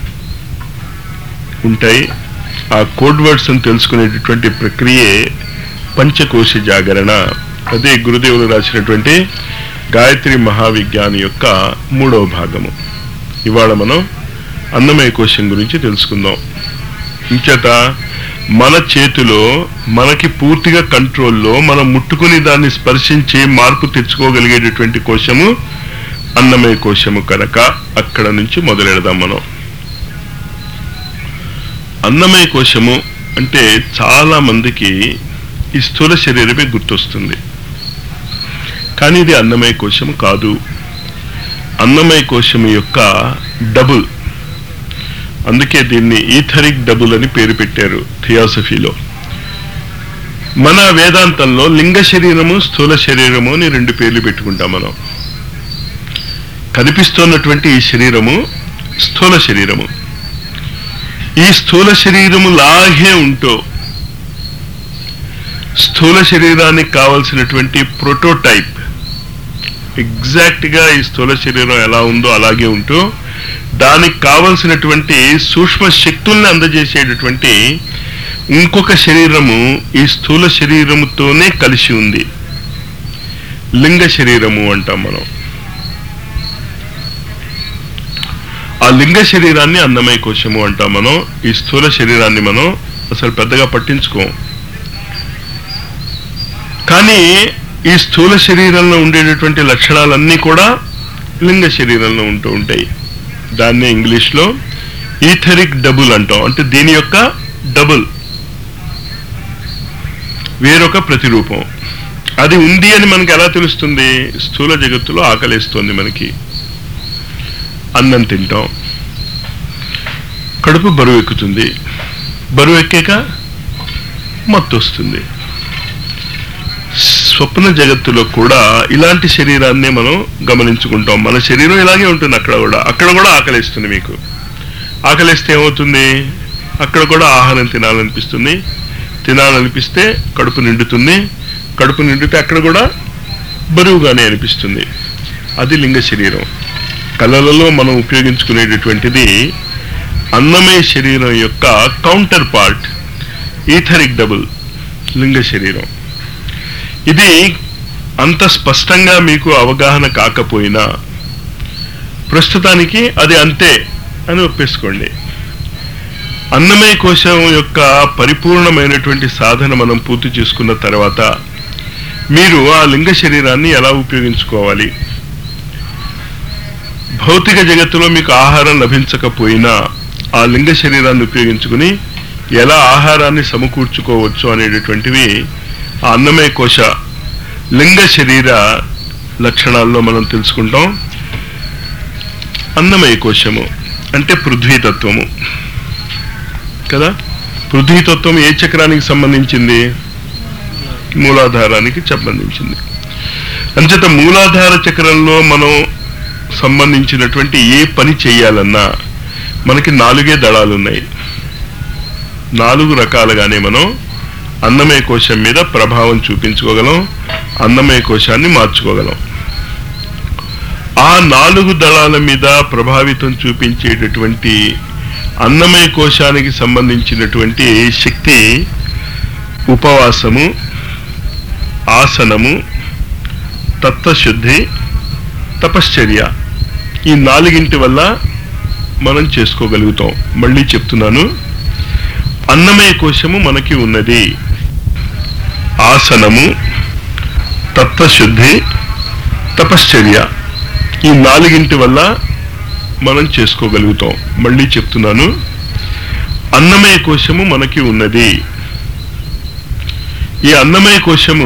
ఉంటాయి ఆ కోడ్ వర్డ్స్ తెలుసుకునేటటువంటి ప్రక్రియే పంచకోశ జాగరణ అదే గురుదేవులు రాసినటువంటి గాయత్రి మహావిజ్ఞాని యొక్క మూడవ భాగము ఇవాళ మనం అన్నమయ కోశం గురించి తెలుసుకుందాం ఇంచేత మన చేతిలో మనకి పూర్తిగా కంట్రోల్లో మనం ముట్టుకుని దాన్ని స్పర్శించి మార్పు తెచ్చుకోగలిగేటటువంటి కోశము అన్నమయ కోశము కనుక అక్కడ నుంచి మొదలెడదాం మనం అన్నమయ కోశము అంటే చాలా మందికి ఈ స్థూల శరీరమే గుర్తొస్తుంది కానీ ఇది అన్నమయ కోశము కాదు అన్నమయ కోశము యొక్క డబుల్ అందుకే దీన్ని ఈథరిక్ డబుల్ అని పేరు పెట్టారు థియాసఫీలో మన వేదాంతంలో లింగ శరీరము స్థూల శరీరము అని రెండు పేర్లు పెట్టుకుంటాం మనం కనిపిస్తున్నటువంటి ఈ శరీరము స్థూల శరీరము ఈ స్థూల శరీరము లాగే ఉంటూ స్థూల శరీరానికి కావలసినటువంటి ప్రోటోటైప్ ఎగ్జాక్ట్ గా ఈ స్థూల శరీరం ఎలా ఉందో అలాగే ఉంటూ దానికి కావలసినటువంటి సూక్ష్మ శక్తుల్ని అందజేసేటటువంటి ఇంకొక శరీరము ఈ స్థూల శరీరముతోనే కలిసి ఉంది లింగ శరీరము అంటాం మనం ఆ లింగ శరీరాన్ని అన్నమయ కోశము అంటాం మనం ఈ స్థూల శరీరాన్ని మనం అసలు పెద్దగా పట్టించుకోం కానీ ఈ స్థూల శరీరంలో ఉండేటటువంటి లక్షణాలన్నీ కూడా లింగ శరీరంలో ఉంటూ ఉంటాయి దాన్ని ఇంగ్లీష్లో ఈథరిక్ డబుల్ అంటాం అంటే దీని యొక్క డబుల్ వేరొక ప్రతిరూపం అది ఉంది అని మనకి ఎలా తెలుస్తుంది స్థూల జగత్తులో ఆకలిస్తుంది మనకి అన్నం తింటాం కడుపు బరువు ఎక్కుతుంది బరువు ఎక్కాక మత్తు వస్తుంది స్వప్న జగత్తులో కూడా ఇలాంటి శరీరాన్నే మనం గమనించుకుంటాం మన శరీరం ఇలాగే ఉంటుంది అక్కడ కూడా అక్కడ కూడా ఆకలిస్తుంది మీకు ఆకలిస్తే ఏమవుతుంది అక్కడ కూడా ఆహారం తినాలనిపిస్తుంది తినాలనిపిస్తే కడుపు నిండుతుంది కడుపు నిండితే అక్కడ కూడా బరువుగానే అనిపిస్తుంది అది లింగ శరీరం కళలలో మనం ఉపయోగించుకునేటటువంటిది అన్నమయ శరీరం యొక్క కౌంటర్ పార్ట్ ఈథరిక్ డబుల్ లింగ శరీరం ఇది అంత స్పష్టంగా మీకు అవగాహన కాకపోయినా ప్రస్తుతానికి అది అంతే అని ఒప్పేసుకోండి అన్నమయ కోశం యొక్క పరిపూర్ణమైనటువంటి సాధన మనం పూర్తి చేసుకున్న తర్వాత మీరు ఆ లింగ శరీరాన్ని ఎలా ఉపయోగించుకోవాలి భౌతిక జగత్తులో మీకు ఆహారం లభించకపోయినా ఆ లింగ శరీరాన్ని ఉపయోగించుకుని ఎలా ఆహారాన్ని సమకూర్చుకోవచ్చు అనేటటువంటివి ఆ అన్నమయ కోశ లింగ శరీర లక్షణాల్లో మనం తెలుసుకుంటాం అన్నమయ కోశము అంటే పృథ్వీతత్వము కదా పృథ్వీతత్వం ఏ చక్రానికి సంబంధించింది మూలాధారానికి సంబంధించింది అంచేత మూలాధార చక్రంలో మనం సంబంధించినటువంటి ఏ పని చేయాలన్నా మనకి నాలుగే దళాలు ఉన్నాయి నాలుగు రకాలుగానే మనం అన్నమయ కోశం మీద ప్రభావం చూపించుకోగలం అన్నమయ కోశాన్ని మార్చుకోగలం ఆ నాలుగు దళాల మీద ప్రభావితం చూపించేటటువంటి అన్నమయ కోశానికి సంబంధించినటువంటి శక్తి ఉపవాసము ఆసనము తత్వశుద్ధి తపశ్చర్య ఈ నాలుగింటి వల్ల మనం చేసుకోగలుగుతాం మళ్ళీ చెప్తున్నాను అన్నమయ కోశము మనకి ఉన్నది ఆసనము తత్వశుద్ధి తపశ్చర్య ఈ నాలుగింటి వల్ల మనం చేసుకోగలుగుతాం మళ్ళీ చెప్తున్నాను అన్నమయ కోశము మనకి ఉన్నది ఈ అన్నమయ కోశము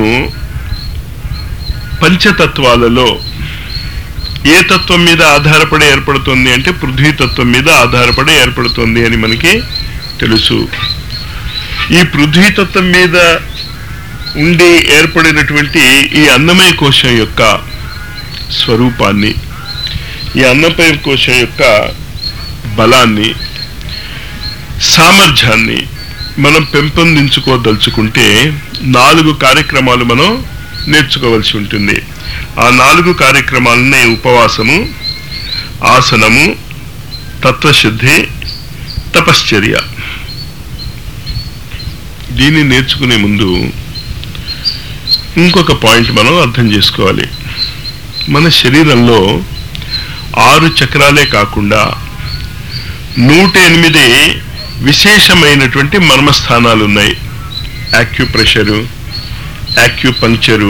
పంచతత్వాలలో ఏ తత్వం మీద ఆధారపడి ఏర్పడుతుంది అంటే పృథ్వీ తత్వం మీద ఆధారపడి ఏర్పడుతుంది అని మనకి తెలుసు ఈ పృథ్వీ తత్వం మీద ఉండి ఏర్పడినటువంటి ఈ అన్నమయ కోశం యొక్క స్వరూపాన్ని ఈ అన్నమయ కోశం యొక్క బలాన్ని సామర్థ్యాన్ని మనం పెంపొందించుకోదలుచుకుంటే నాలుగు కార్యక్రమాలు మనం నేర్చుకోవాల్సి ఉంటుంది ఆ నాలుగు కార్యక్రమాలనే ఉపవాసము ఆసనము తత్వశుద్ధి తపశ్చర్య దీన్ని నేర్చుకునే ముందు ఇంకొక పాయింట్ మనం అర్థం చేసుకోవాలి మన శరీరంలో ఆరు చక్రాలే కాకుండా నూట ఎనిమిది విశేషమైనటువంటి మర్మస్థానాలు ఉన్నాయి యాక్యుప్రెషరు యాక్యుపంక్చరు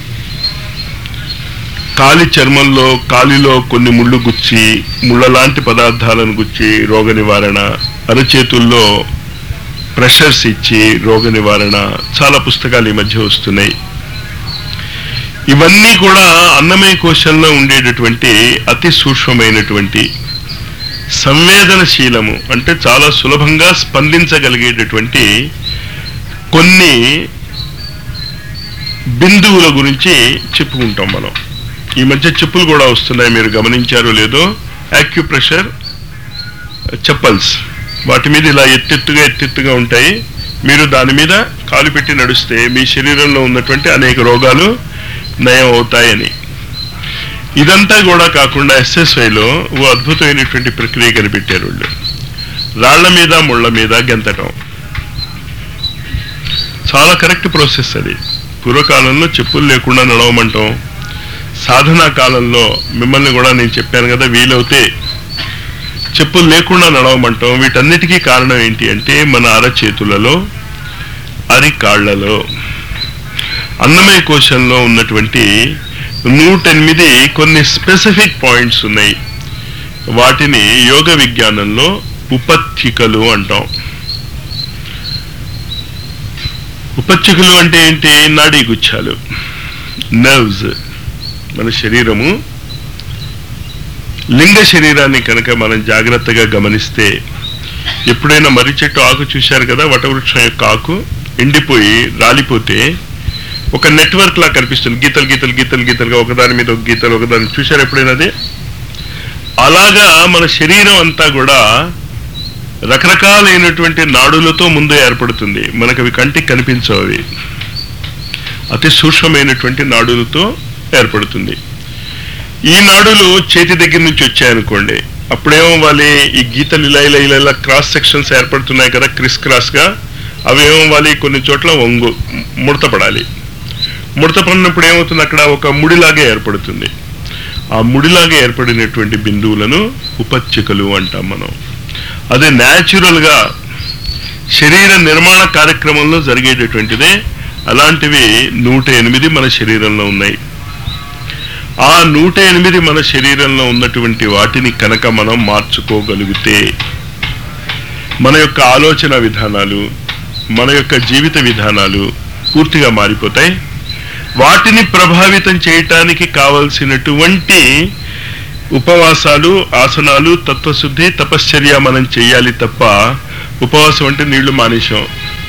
కాలి చర్మంలో కాలిలో కొన్ని ముళ్ళు గుచ్చి ముళ్ళ లాంటి పదార్థాలను గుచ్చి రోగ నివారణ అరచేతుల్లో ప్రెషర్స్ ఇచ్చి రోగ నివారణ చాలా పుస్తకాలు ఈ మధ్య వస్తున్నాయి ఇవన్నీ కూడా అన్నమయ కోశంలో ఉండేటటువంటి అతి సూక్ష్మమైనటువంటి సంవేదనశీలము అంటే చాలా సులభంగా స్పందించగలిగేటటువంటి కొన్ని బిందువుల గురించి చెప్పుకుంటాం మనం ఈ మధ్య చెప్పులు కూడా వస్తున్నాయి మీరు గమనించారో లేదో యాక్యుప్రెషర్ చెప్పల్స్ వాటి మీద ఇలా ఎత్తెత్తుగా ఎత్తెత్తుగా ఉంటాయి మీరు దాని మీద కాలు పెట్టి నడిస్తే మీ శరీరంలో ఉన్నటువంటి అనేక రోగాలు నయం అవుతాయని ఇదంతా కూడా కాకుండా ఎస్ఎస్ఐలో ఓ అద్భుతమైనటువంటి ప్రక్రియ కనిపెట్టారు వాళ్ళు రాళ్ల మీద ముళ్ళ మీద గెంతటం చాలా కరెక్ట్ ప్రాసెస్ అది పూర్వకాలంలో చెప్పులు లేకుండా నడవమంటాం సాధనా కాలంలో మిమ్మల్ని కూడా నేను చెప్పాను కదా వీలవుతే చెప్పులు లేకుండా నడవమంటాం వీటన్నిటికీ కారణం ఏంటి అంటే మన అరచేతులలో అరికాళ్లలో అన్నమయ కోశంలో ఉన్నటువంటి నూట ఎనిమిది కొన్ని స్పెసిఫిక్ పాయింట్స్ ఉన్నాయి వాటిని యోగ విజ్ఞానంలో ఉపత్తికలు అంటాం ఉపత్తికలు అంటే ఏంటి నాడీ గుచ్చాలు నర్వ్స్ మన శరీరము లింగ శరీరాన్ని కనుక మనం జాగ్రత్తగా గమనిస్తే ఎప్పుడైనా మర్రి చెట్టు ఆకు చూశారు కదా వటవృక్షం యొక్క ఆకు ఎండిపోయి రాలిపోతే ఒక నెట్వర్క్ లా కనిపిస్తుంది గీతలు గీతలు గీతలు గీతలుగా ఒకదాని మీద ఒక గీతలు ఒకదాని చూశారు ఎప్పుడైనా అది అలాగా మన శరీరం అంతా కూడా రకరకాలైనటువంటి నాడులతో ముందు ఏర్పడుతుంది మనకు అవి కంటికి కనిపించవు అవి అతి సూక్ష్మమైనటువంటి నాడులతో ఏర్పడుతుంది ఈ నాడులు చేతి దగ్గర నుంచి వచ్చాయనుకోండి అప్పుడేమో వాలి ఈ గీతలు ఇలా ఇలా ఇలా ఇలా క్రాస్ సెక్షన్స్ ఏర్పడుతున్నాయి కదా క్రిస్ క్రాస్ గా అవేమో వాలి కొన్ని చోట్ల వంగు ముడతపడాలి ముడత పడినప్పుడు ఏమవుతుంది అక్కడ ఒక ముడిలాగే ఏర్పడుతుంది ఆ ముడిలాగా ఏర్పడినటువంటి బిందువులను ఉపచ్చికలు అంటాం మనం అదే న్యాచురల్గా శరీర నిర్మాణ కార్యక్రమంలో జరిగేటటువంటిదే అలాంటివి నూట ఎనిమిది మన శరీరంలో ఉన్నాయి ఆ నూట ఎనిమిది మన శరీరంలో ఉన్నటువంటి వాటిని కనుక మనం మార్చుకోగలిగితే మన యొక్క ఆలోచన విధానాలు మన యొక్క జీవిత విధానాలు పూర్తిగా మారిపోతాయి వాటిని ప్రభావితం చేయటానికి కావలసినటువంటి ఉపవాసాలు ఆసనాలు తత్వశుద్ధి తపశ్చర్య మనం చేయాలి తప్ప ఉపవాసం అంటే నీళ్లు మానేశాం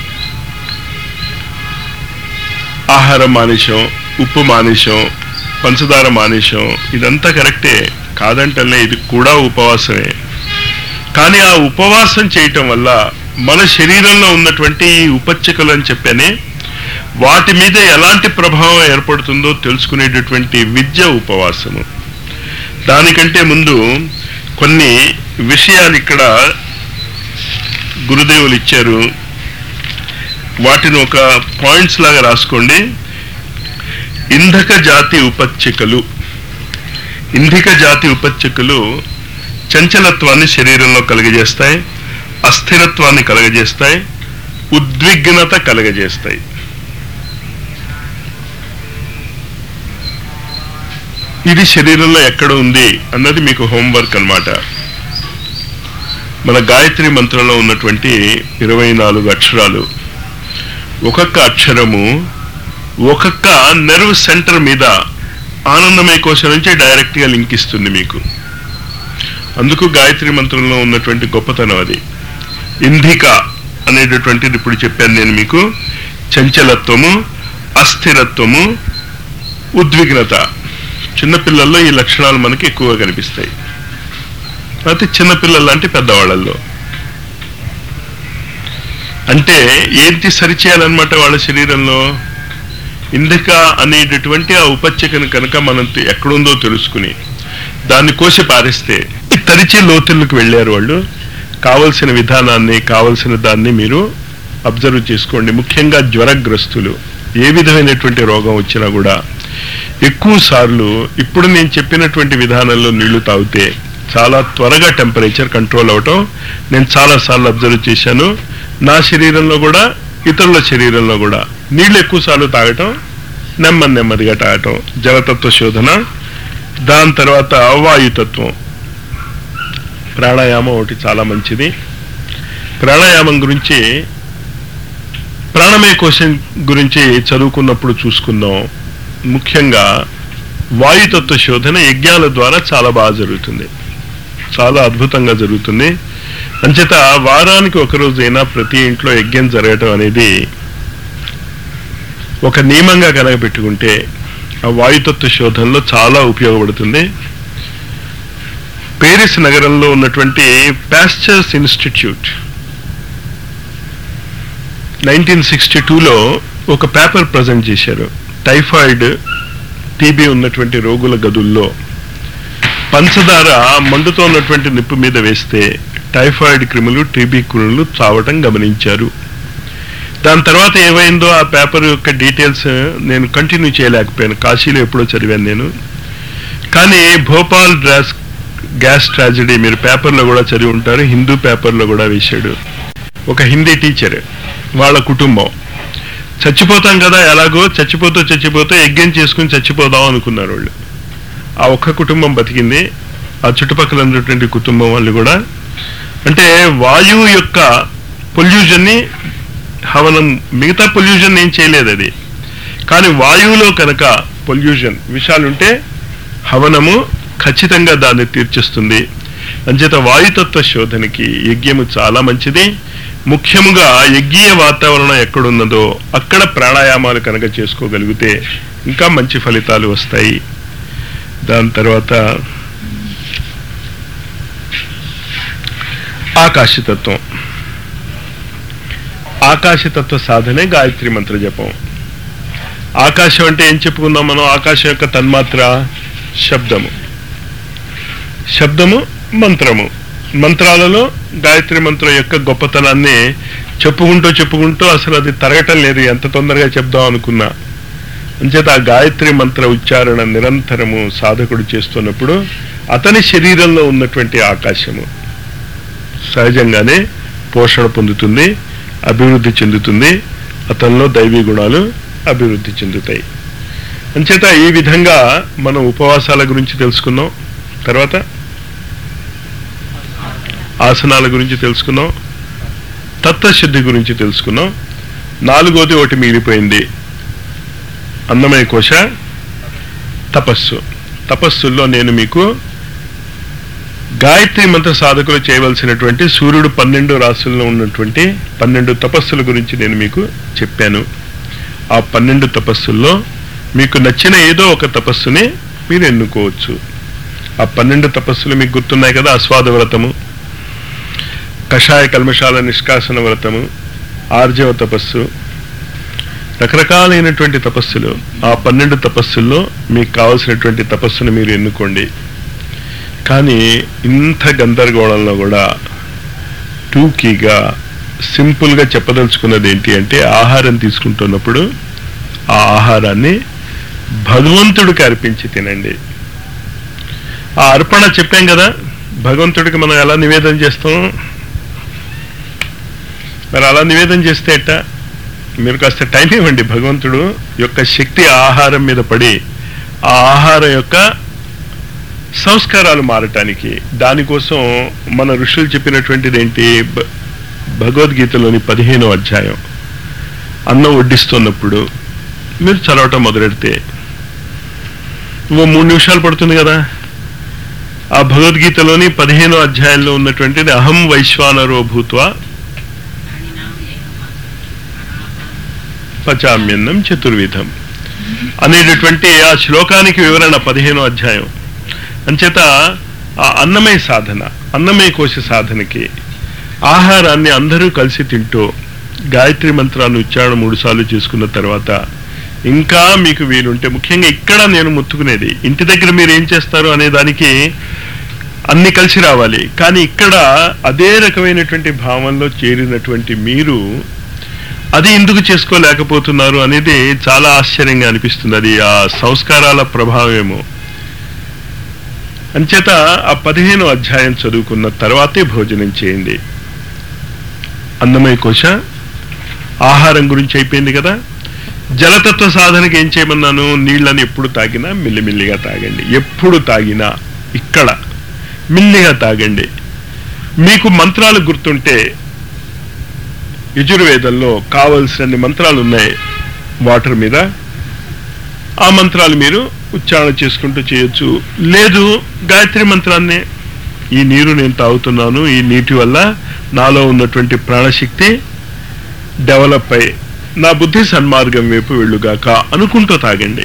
ఆహారం మానేశాం ఉప్పు మానేశాం పంచదార మానేశాం ఇదంతా కరెక్టే కాదంటలే ఇది కూడా ఉపవాసమే కానీ ఆ ఉపవాసం చేయటం వల్ల మన శరీరంలో ఉన్నటువంటి ఈ ఉపచ్చకలు అని చెప్పానే వాటి మీద ఎలాంటి ప్రభావం ఏర్పడుతుందో తెలుసుకునేటటువంటి విద్య ఉపవాసము దానికంటే ముందు కొన్ని విషయాలు ఇక్కడ గురుదేవులు ఇచ్చారు వాటిని ఒక పాయింట్స్ లాగా రాసుకోండి ఇంధక జాతి ఉపచ్చికలు ఇంధిక జాతి ఉపచ్చికలు చంచలత్వాన్ని శరీరంలో కలుగజేస్తాయి అస్థిరత్వాన్ని కలుగజేస్తాయి ఉద్విగ్నత కలుగజేస్తాయి ఇది శరీరంలో ఎక్కడ ఉంది అన్నది మీకు హోంవర్క్ అన్నమాట మన గాయత్రి మంత్రంలో ఉన్నటువంటి ఇరవై నాలుగు అక్షరాలు ఒక్కొక్క అక్షరము ఒక్కొక్క నెర్వ్ సెంటర్ మీద ఆనందమయ కోశం నుంచి డైరెక్ట్గా లింక్ ఇస్తుంది మీకు అందుకు గాయత్రి మంత్రంలో ఉన్నటువంటి గొప్పతనం అది ఇంధిక అనేటటువంటిది ఇప్పుడు చెప్పాను నేను మీకు చంచలత్వము అస్థిరత్వము ఉద్విగ్నత చిన్నపిల్లల్లో ఈ లక్షణాలు మనకి ఎక్కువగా కనిపిస్తాయి అయితే చిన్నపిల్లల లాంటి పెద్దవాళ్ళల్లో అంటే ఏంటి సరిచేయాలన్నమాట వాళ్ళ శరీరంలో ఇందక అనేటటువంటి ఆ ఉపచ్చకను కనుక మనం తె- ఎక్కడుందో తెలుసుకుని దాన్ని కోసి పారేస్తే తరిచి లోతుల్లోకి వెళ్ళారు వాళ్ళు కావలసిన విధానాన్ని కావలసిన దాన్ని మీరు అబ్జర్వ్ చేసుకోండి ముఖ్యంగా జ్వరగ్రస్తులు ఏ విధమైనటువంటి రోగం వచ్చినా కూడా ఎక్కువ సార్లు ఇప్పుడు నేను చెప్పినటువంటి విధానంలో నీళ్లు తాగితే చాలా త్వరగా టెంపరేచర్ కంట్రోల్ అవటం నేను చాలా సార్లు అబ్జర్వ్ చేశాను నా శరీరంలో కూడా ఇతరుల శరీరంలో కూడా నీళ్లు ఎక్కువ సార్లు తాగటం నెమ్మది నెమ్మదిగా తాగటం జలతత్వ శోధన దాని తర్వాత వాయుతత్వం ప్రాణాయామం ఒకటి చాలా మంచిది ప్రాణాయామం గురించి ప్రాణమయ కోశం గురించి చదువుకున్నప్పుడు చూసుకుందాం ముఖ్యంగా వాయుతత్వ శోధన యజ్ఞాల ద్వారా చాలా బాగా జరుగుతుంది చాలా అద్భుతంగా జరుగుతుంది అంచేత వారానికి ఒక రోజైనా ప్రతి ఇంట్లో యజ్ఞం జరగటం అనేది ఒక నియమంగా కనుక పెట్టుకుంటే ఆ వాయుతత్వ శోధనలో చాలా ఉపయోగపడుతుంది పేరిస్ నగరంలో ఉన్నటువంటి పాస్చర్స్ ఇన్స్టిట్యూట్ నైన్టీన్ సిక్స్టీ టూలో ఒక పేపర్ ప్రజెంట్ చేశారు టైఫాయిడ్ టీబీ ఉన్నటువంటి రోగుల గదుల్లో పంచదార మండుతో ఉన్నటువంటి నిప్పు మీద వేస్తే టైఫాయిడ్ క్రిములు టీబీ క్రిములు చావటం గమనించారు దాని తర్వాత ఏమైందో ఆ పేపర్ యొక్క డీటెయిల్స్ నేను కంటిన్యూ చేయలేకపోయాను కాశీలో ఎప్పుడో చదివాను నేను కానీ భోపాల్ డ్రాస్ గ్యాస్ ట్రాజడీ మీరు పేపర్లో కూడా చదివి ఉంటారు హిందూ పేపర్లో కూడా వేశాడు ఒక హిందీ టీచర్ వాళ్ళ కుటుంబం చచ్చిపోతాం కదా ఎలాగో చచ్చిపోతూ చచ్చిపోతూ యజ్ఞం చేసుకుని చచ్చిపోదాం అనుకున్నారు వాళ్ళు ఆ ఒక్క కుటుంబం బతికింది ఆ చుట్టుపక్కల ఉన్నటువంటి కుటుంబం వాళ్ళు కూడా అంటే వాయువు యొక్క పొల్యూషన్ని హవనం మిగతా పొల్యూషన్ ఏం చేయలేదు అది కానీ వాయువులో కనుక పొల్యూషన్ విషయాలుంటే హవనము ఖచ్చితంగా దాన్ని తీర్చిస్తుంది అంచేత వాయుతత్వ శోధనకి యజ్ఞము చాలా మంచిది ముఖ్యముగా యజ్ఞీయ వాతావరణం ఎక్కడున్నదో అక్కడ ప్రాణాయామాలు కనుక చేసుకోగలిగితే ఇంకా మంచి ఫలితాలు వస్తాయి దాని తర్వాత ఆకాశతత్వం ఆకాశతత్వ సాధనే గాయత్రి మంత్ర జపం ఆకాశం అంటే ఏం చెప్పుకుందాం మనం ఆకాశం యొక్క తన్మాత్ర శబ్దము శబ్దము మంత్రము మంత్రాలలో గాయత్రి మంత్రం యొక్క గొప్పతనాన్ని చెప్పుకుంటూ చెప్పుకుంటూ అసలు అది తరగటం లేదు ఎంత తొందరగా చెప్దాం అనుకున్నా అంచేత ఆ గాయత్రి మంత్ర ఉచ్చారణ నిరంతరము సాధకుడు చేస్తున్నప్పుడు అతని శరీరంలో ఉన్నటువంటి ఆకాశము సహజంగానే పోషణ పొందుతుంది అభివృద్ధి చెందుతుంది అతనిలో దైవీ గుణాలు అభివృద్ధి చెందుతాయి అంచేత ఈ విధంగా మనం ఉపవాసాల గురించి తెలుసుకున్నాం తర్వాత ఆసనాల గురించి తెలుసుకున్నాం తత్వశుద్ధి గురించి తెలుసుకున్నాం నాలుగోది ఒకటి మిగిలిపోయింది అన్నమయ కోశ తపస్సు తపస్సుల్లో నేను మీకు గాయత్రి మంత్ర సాధకులు చేయవలసినటువంటి సూర్యుడు పన్నెండు రాశుల్లో ఉన్నటువంటి పన్నెండు తపస్సుల గురించి నేను మీకు చెప్పాను ఆ పన్నెండు తపస్సుల్లో మీకు నచ్చిన ఏదో ఒక తపస్సుని మీరు ఎన్నుకోవచ్చు ఆ పన్నెండు తపస్సులు మీకు గుర్తున్నాయి కదా ఆస్వాద వ్రతము కషాయ కల్మషాల నిష్కాసన వ్రతము ఆర్జవ తపస్సు రకరకాలైనటువంటి తపస్సులు ఆ పన్నెండు తపస్సుల్లో మీకు కావలసినటువంటి తపస్సును మీరు ఎన్నుకోండి కానీ ఇంత గందరగోళంలో కూడా టూకీగా సింపుల్గా చెప్పదలుచుకున్నది ఏంటి అంటే ఆహారం తీసుకుంటున్నప్పుడు ఆ ఆహారాన్ని భగవంతుడికి అర్పించి తినండి ఆ అర్పణ చెప్పాం కదా భగవంతుడికి మనం ఎలా నివేదన చేస్తాం మరి అలా నివేదన చేస్తే ఎట్టా మీరు కాస్త టైం ఇవ్వండి భగవంతుడు యొక్క శక్తి ఆ ఆహారం మీద పడి ఆ ఆహారం యొక్క సంస్కారాలు మారటానికి దానికోసం మన ఋషులు చెప్పినటువంటిది ఏంటి భ- భగవద్గీతలోని పదిహేనో అధ్యాయం అన్నం వడ్డిస్తున్నప్పుడు మీరు చదవటం మొదలెడితే ఓ మూడు నిమిషాలు పడుతుంది కదా ఆ భగవద్గీతలోని పదిహేనో అధ్యాయంలో ఉన్నటువంటిది అహం వైశ్వానరో భూత్వా పచామ్యన్నం చతుర్విధం అనేటటువంటి ఆ శ్లోకానికి వివరణ పదిహేనో అధ్యాయం అంచేత ఆ అన్నమయ సాధన అన్నమయ కోశ సాధనకి ఆహారాన్ని అందరూ కలిసి తింటూ గాయత్రి మంత్రాన్ని ఉచ్చారణ మూడు సార్లు చేసుకున్న తర్వాత ఇంకా మీకు వీలుంటే ముఖ్యంగా ఇక్కడ నేను ముత్తుకునేది ఇంటి దగ్గర మీరు ఏం చేస్తారు అనే దానికి అన్ని కలిసి రావాలి కానీ ఇక్కడ అదే రకమైనటువంటి భావంలో చేరినటువంటి మీరు అది ఎందుకు చేసుకోలేకపోతున్నారు అనేది చాలా ఆశ్చర్యంగా అనిపిస్తుంది అది ఆ సంస్కారాల ప్రభావమేమో అంచేత ఆ పదిహేను అధ్యాయం చదువుకున్న తర్వాతే భోజనం చేయండి అన్నమయ కోశ ఆహారం గురించి అయిపోయింది కదా జలతత్వ సాధనకి ఏం చేయమన్నాను నీళ్ళని ఎప్పుడు తాగినా మిల్లిమిల్లిగా తాగండి ఎప్పుడు తాగినా ఇక్కడ మిల్లిగా తాగండి మీకు మంత్రాలు గుర్తుంటే యజుర్వేదంలో కావలసినన్ని మంత్రాలు ఉన్నాయి వాటర్ మీద ఆ మంత్రాలు మీరు ఉచ్చారణ చేసుకుంటూ చేయొచ్చు లేదు గాయత్రి మంత్రాన్ని ఈ నీరు నేను తాగుతున్నాను ఈ నీటి వల్ల నాలో ఉన్నటువంటి ప్రాణశక్తి డెవలప్ అయి నా బుద్ధి సన్మార్గం వైపు వెళ్ళుగాక అనుకుంటూ తాగండి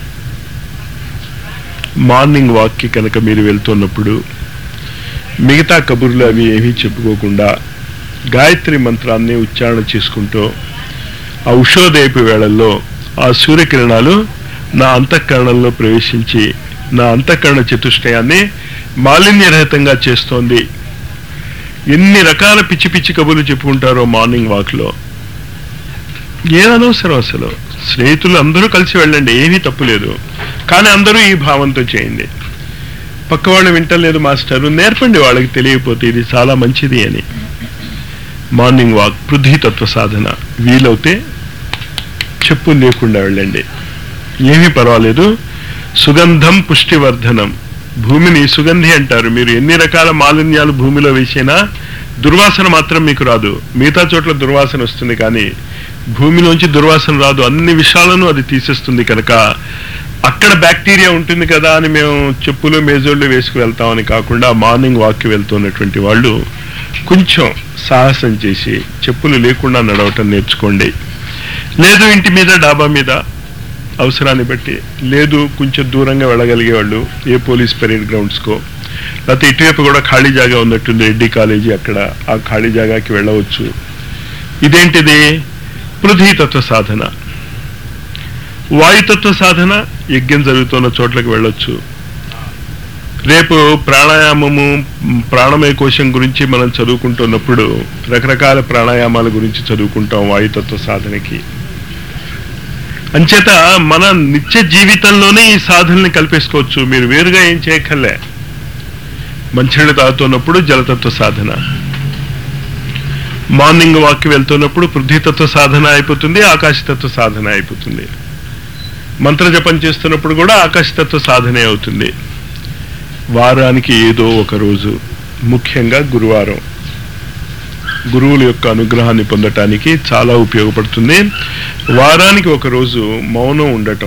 మార్నింగ్ వాక్కి కనుక మీరు వెళ్తున్నప్పుడు మిగతా కబుర్లు అవి ఏమీ చెప్పుకోకుండా గాయత్రి మంత్రాన్ని ఉచ్చారణ చేసుకుంటూ ఆ ఉషోదయపు వేళల్లో ఆ సూర్యకిరణాలు నా అంతఃకరణంలో ప్రవేశించి నా అంతఃకరణ చతుష్టయాన్ని మాలిన్యరహితంగా చేస్తోంది ఎన్ని రకాల పిచ్చి పిచ్చి కబుర్లు చెప్పుకుంటారో మార్నింగ్ వాక్లో ఏదనవసరం అసలు స్నేహితులు అందరూ కలిసి వెళ్ళండి ఏమీ తప్పు లేదు కానీ అందరూ ఈ భావంతో చేయండి పక్క వాళ్ళు వింటలేదు మాస్టరు నేర్పండి వాళ్ళకి తెలియకపోతే ఇది చాలా మంచిది అని మార్నింగ్ వాక్ పృథ్వీతత్వ సాధన వీలవుతే చెప్పు లేకుండా వెళ్ళండి ఏమీ పర్వాలేదు సుగంధం పుష్టివర్ధనం భూమిని సుగంధి అంటారు మీరు ఎన్ని రకాల మాలిన్యాలు భూమిలో వేసినా దుర్వాసన మాత్రం మీకు రాదు మిగతా చోట్ల దుర్వాసన వస్తుంది కానీ భూమిలోంచి దుర్వాసన రాదు అన్ని విషయాలను అది తీసేస్తుంది కనుక అక్కడ బ్యాక్టీరియా ఉంటుంది కదా అని మేము చెప్పులు మేజోళ్ళు వేసుకు వెళ్తామని కాకుండా మార్నింగ్ వాక్కి వెళ్తున్నటువంటి వాళ్ళు కొంచెం సాహసం చేసి చెప్పులు లేకుండా నడవటం నేర్చుకోండి లేదు ఇంటి మీద డాబా మీద అవసరాన్ని బట్టి లేదు కొంచెం దూరంగా వెళ్ళగలిగే వాళ్ళు ఏ పోలీస్ పెరేడ్ గ్రౌండ్స్కో లేకపోతే ఇటువైపు కూడా ఖాళీ జాగా ఉన్నట్టుంది రెడ్డి కాలేజీ అక్కడ ఆ ఖాళీ జాగాకి వెళ్ళవచ్చు ఇదేంటిది పృథ్వీతత్వ సాధన వాయుతత్వ సాధన యజ్ఞం జరుగుతున్న చోట్లకి వెళ్ళొచ్చు రేపు ప్రాణాయామము మ్, ప్రాణమయ కోశం గురించి మనం చదువుకుంటున్నప్పుడు రకరకాల ప్రాణాయామాల గురించి చదువుకుంటాం వాయుతత్వ సాధనకి అంచేత మన నిత్య జీవితంలోనే ఈ సాధనని కల్పేసుకోవచ్చు మీరు వేరుగా ఏం చేయక్కర్లే మంచినీళ్ళు తాగుతున్నప్పుడు జలతత్వ సాధన మార్నింగ్ వాక్కి వెళ్తున్నప్పుడు పృథ్వీతత్వ సాధన అయిపోతుంది ఆకాశతత్వ సాధన అయిపోతుంది మంత్ర జపం చేస్తున్నప్పుడు కూడా ఆకాశతత్వ సాధనే అవుతుంది వారానికి ఏదో ఒక రోజు ముఖ్యంగా గురువారం గురువుల యొక్క అనుగ్రహాన్ని పొందటానికి చాలా ఉపయోగపడుతుంది వారానికి ఒక రోజు మౌనం ఉండటం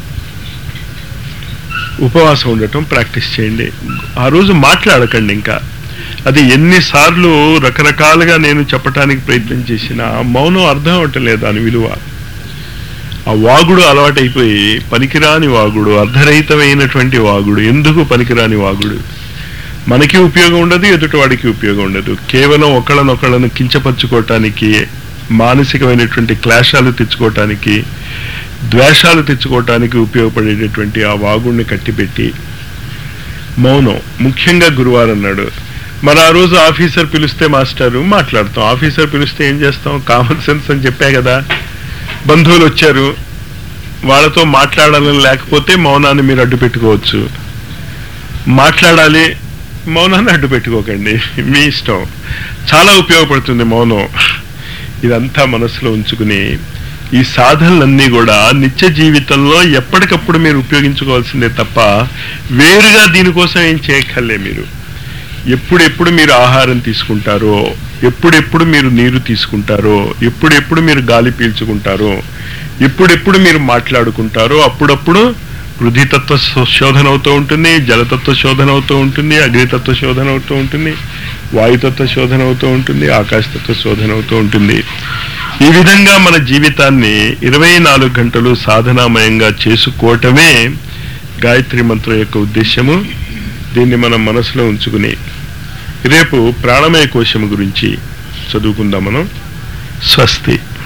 ఉపవాసం ఉండటం ప్రాక్టీస్ చేయండి ఆ రోజు మాట్లాడకండి ఇంకా అది ఎన్నిసార్లు రకరకాలుగా నేను చెప్పటానికి ప్రయత్నం చేసినా మౌనం అర్థం అవటం లేదు దాని విలువ ఆ వాగుడు అలవాటైపోయి పనికిరాని వాగుడు అర్ధరహితమైనటువంటి వాగుడు ఎందుకు పనికిరాని వాగుడు మనకి ఉపయోగం ఉండదు ఎదుటివాడికి ఉపయోగం ఉండదు కేవలం ఒకళ్ళనొకళ్ళను కించపరచుకోవటానికి మానసికమైనటువంటి క్లాషాలు తెచ్చుకోవటానికి ద్వేషాలు తెచ్చుకోవటానికి ఉపయోగపడేటటువంటి ఆ వాగుడిని కట్టిపెట్టి మౌనం ముఖ్యంగా గురువారం అన్నాడు మరి ఆ రోజు ఆఫీసర్ పిలిస్తే మాస్టారు మాట్లాడతాం ఆఫీసర్ పిలిస్తే ఏం చేస్తాం కామన్ సెన్స్ అని చెప్పా కదా బంధువులు వచ్చారు వాళ్ళతో మాట్లాడాలని లేకపోతే మౌనాన్ని మీరు అడ్డు పెట్టుకోవచ్చు మాట్లాడాలి మౌనాన్ని అడ్డు పెట్టుకోకండి మీ ఇష్టం చాలా ఉపయోగపడుతుంది మౌనం ఇదంతా మనసులో ఉంచుకుని ఈ సాధనలన్నీ కూడా నిత్య జీవితంలో ఎప్పటికప్పుడు మీరు ఉపయోగించుకోవాల్సిందే తప్ప వేరుగా దీనికోసం ఏం చేయక్కర్లే మీరు ఎప్పుడెప్పుడు మీరు ఆహారం తీసుకుంటారో ఎప్పుడెప్పుడు మీరు నీరు తీసుకుంటారో ఎప్పుడెప్పుడు మీరు గాలి పీల్చుకుంటారో ఎప్పుడెప్పుడు మీరు మాట్లాడుకుంటారో అప్పుడప్పుడు పృథ్వీతత్వ శో- శోధన అవుతూ ఉంటుంది జలతత్వ శోధన అవుతూ ఉంటుంది అగ్నితత్వ శోధన అవుతూ ఉంటుంది వాయుతత్వ శోధన అవుతూ ఉంటుంది ఆకాశతత్వ శోధన అవుతూ ఉంటుంది ఈ విధంగా మన జీవితాన్ని ఇరవై నాలుగు గంటలు సాధనామయంగా చేసుకోవటమే గాయత్రి మంత్రం యొక్క ఉద్దేశము దీన్ని మనం మనసులో ఉంచుకుని రేపు ప్రాణమయ కోశం గురించి చదువుకుందాం మనం స్వస్తి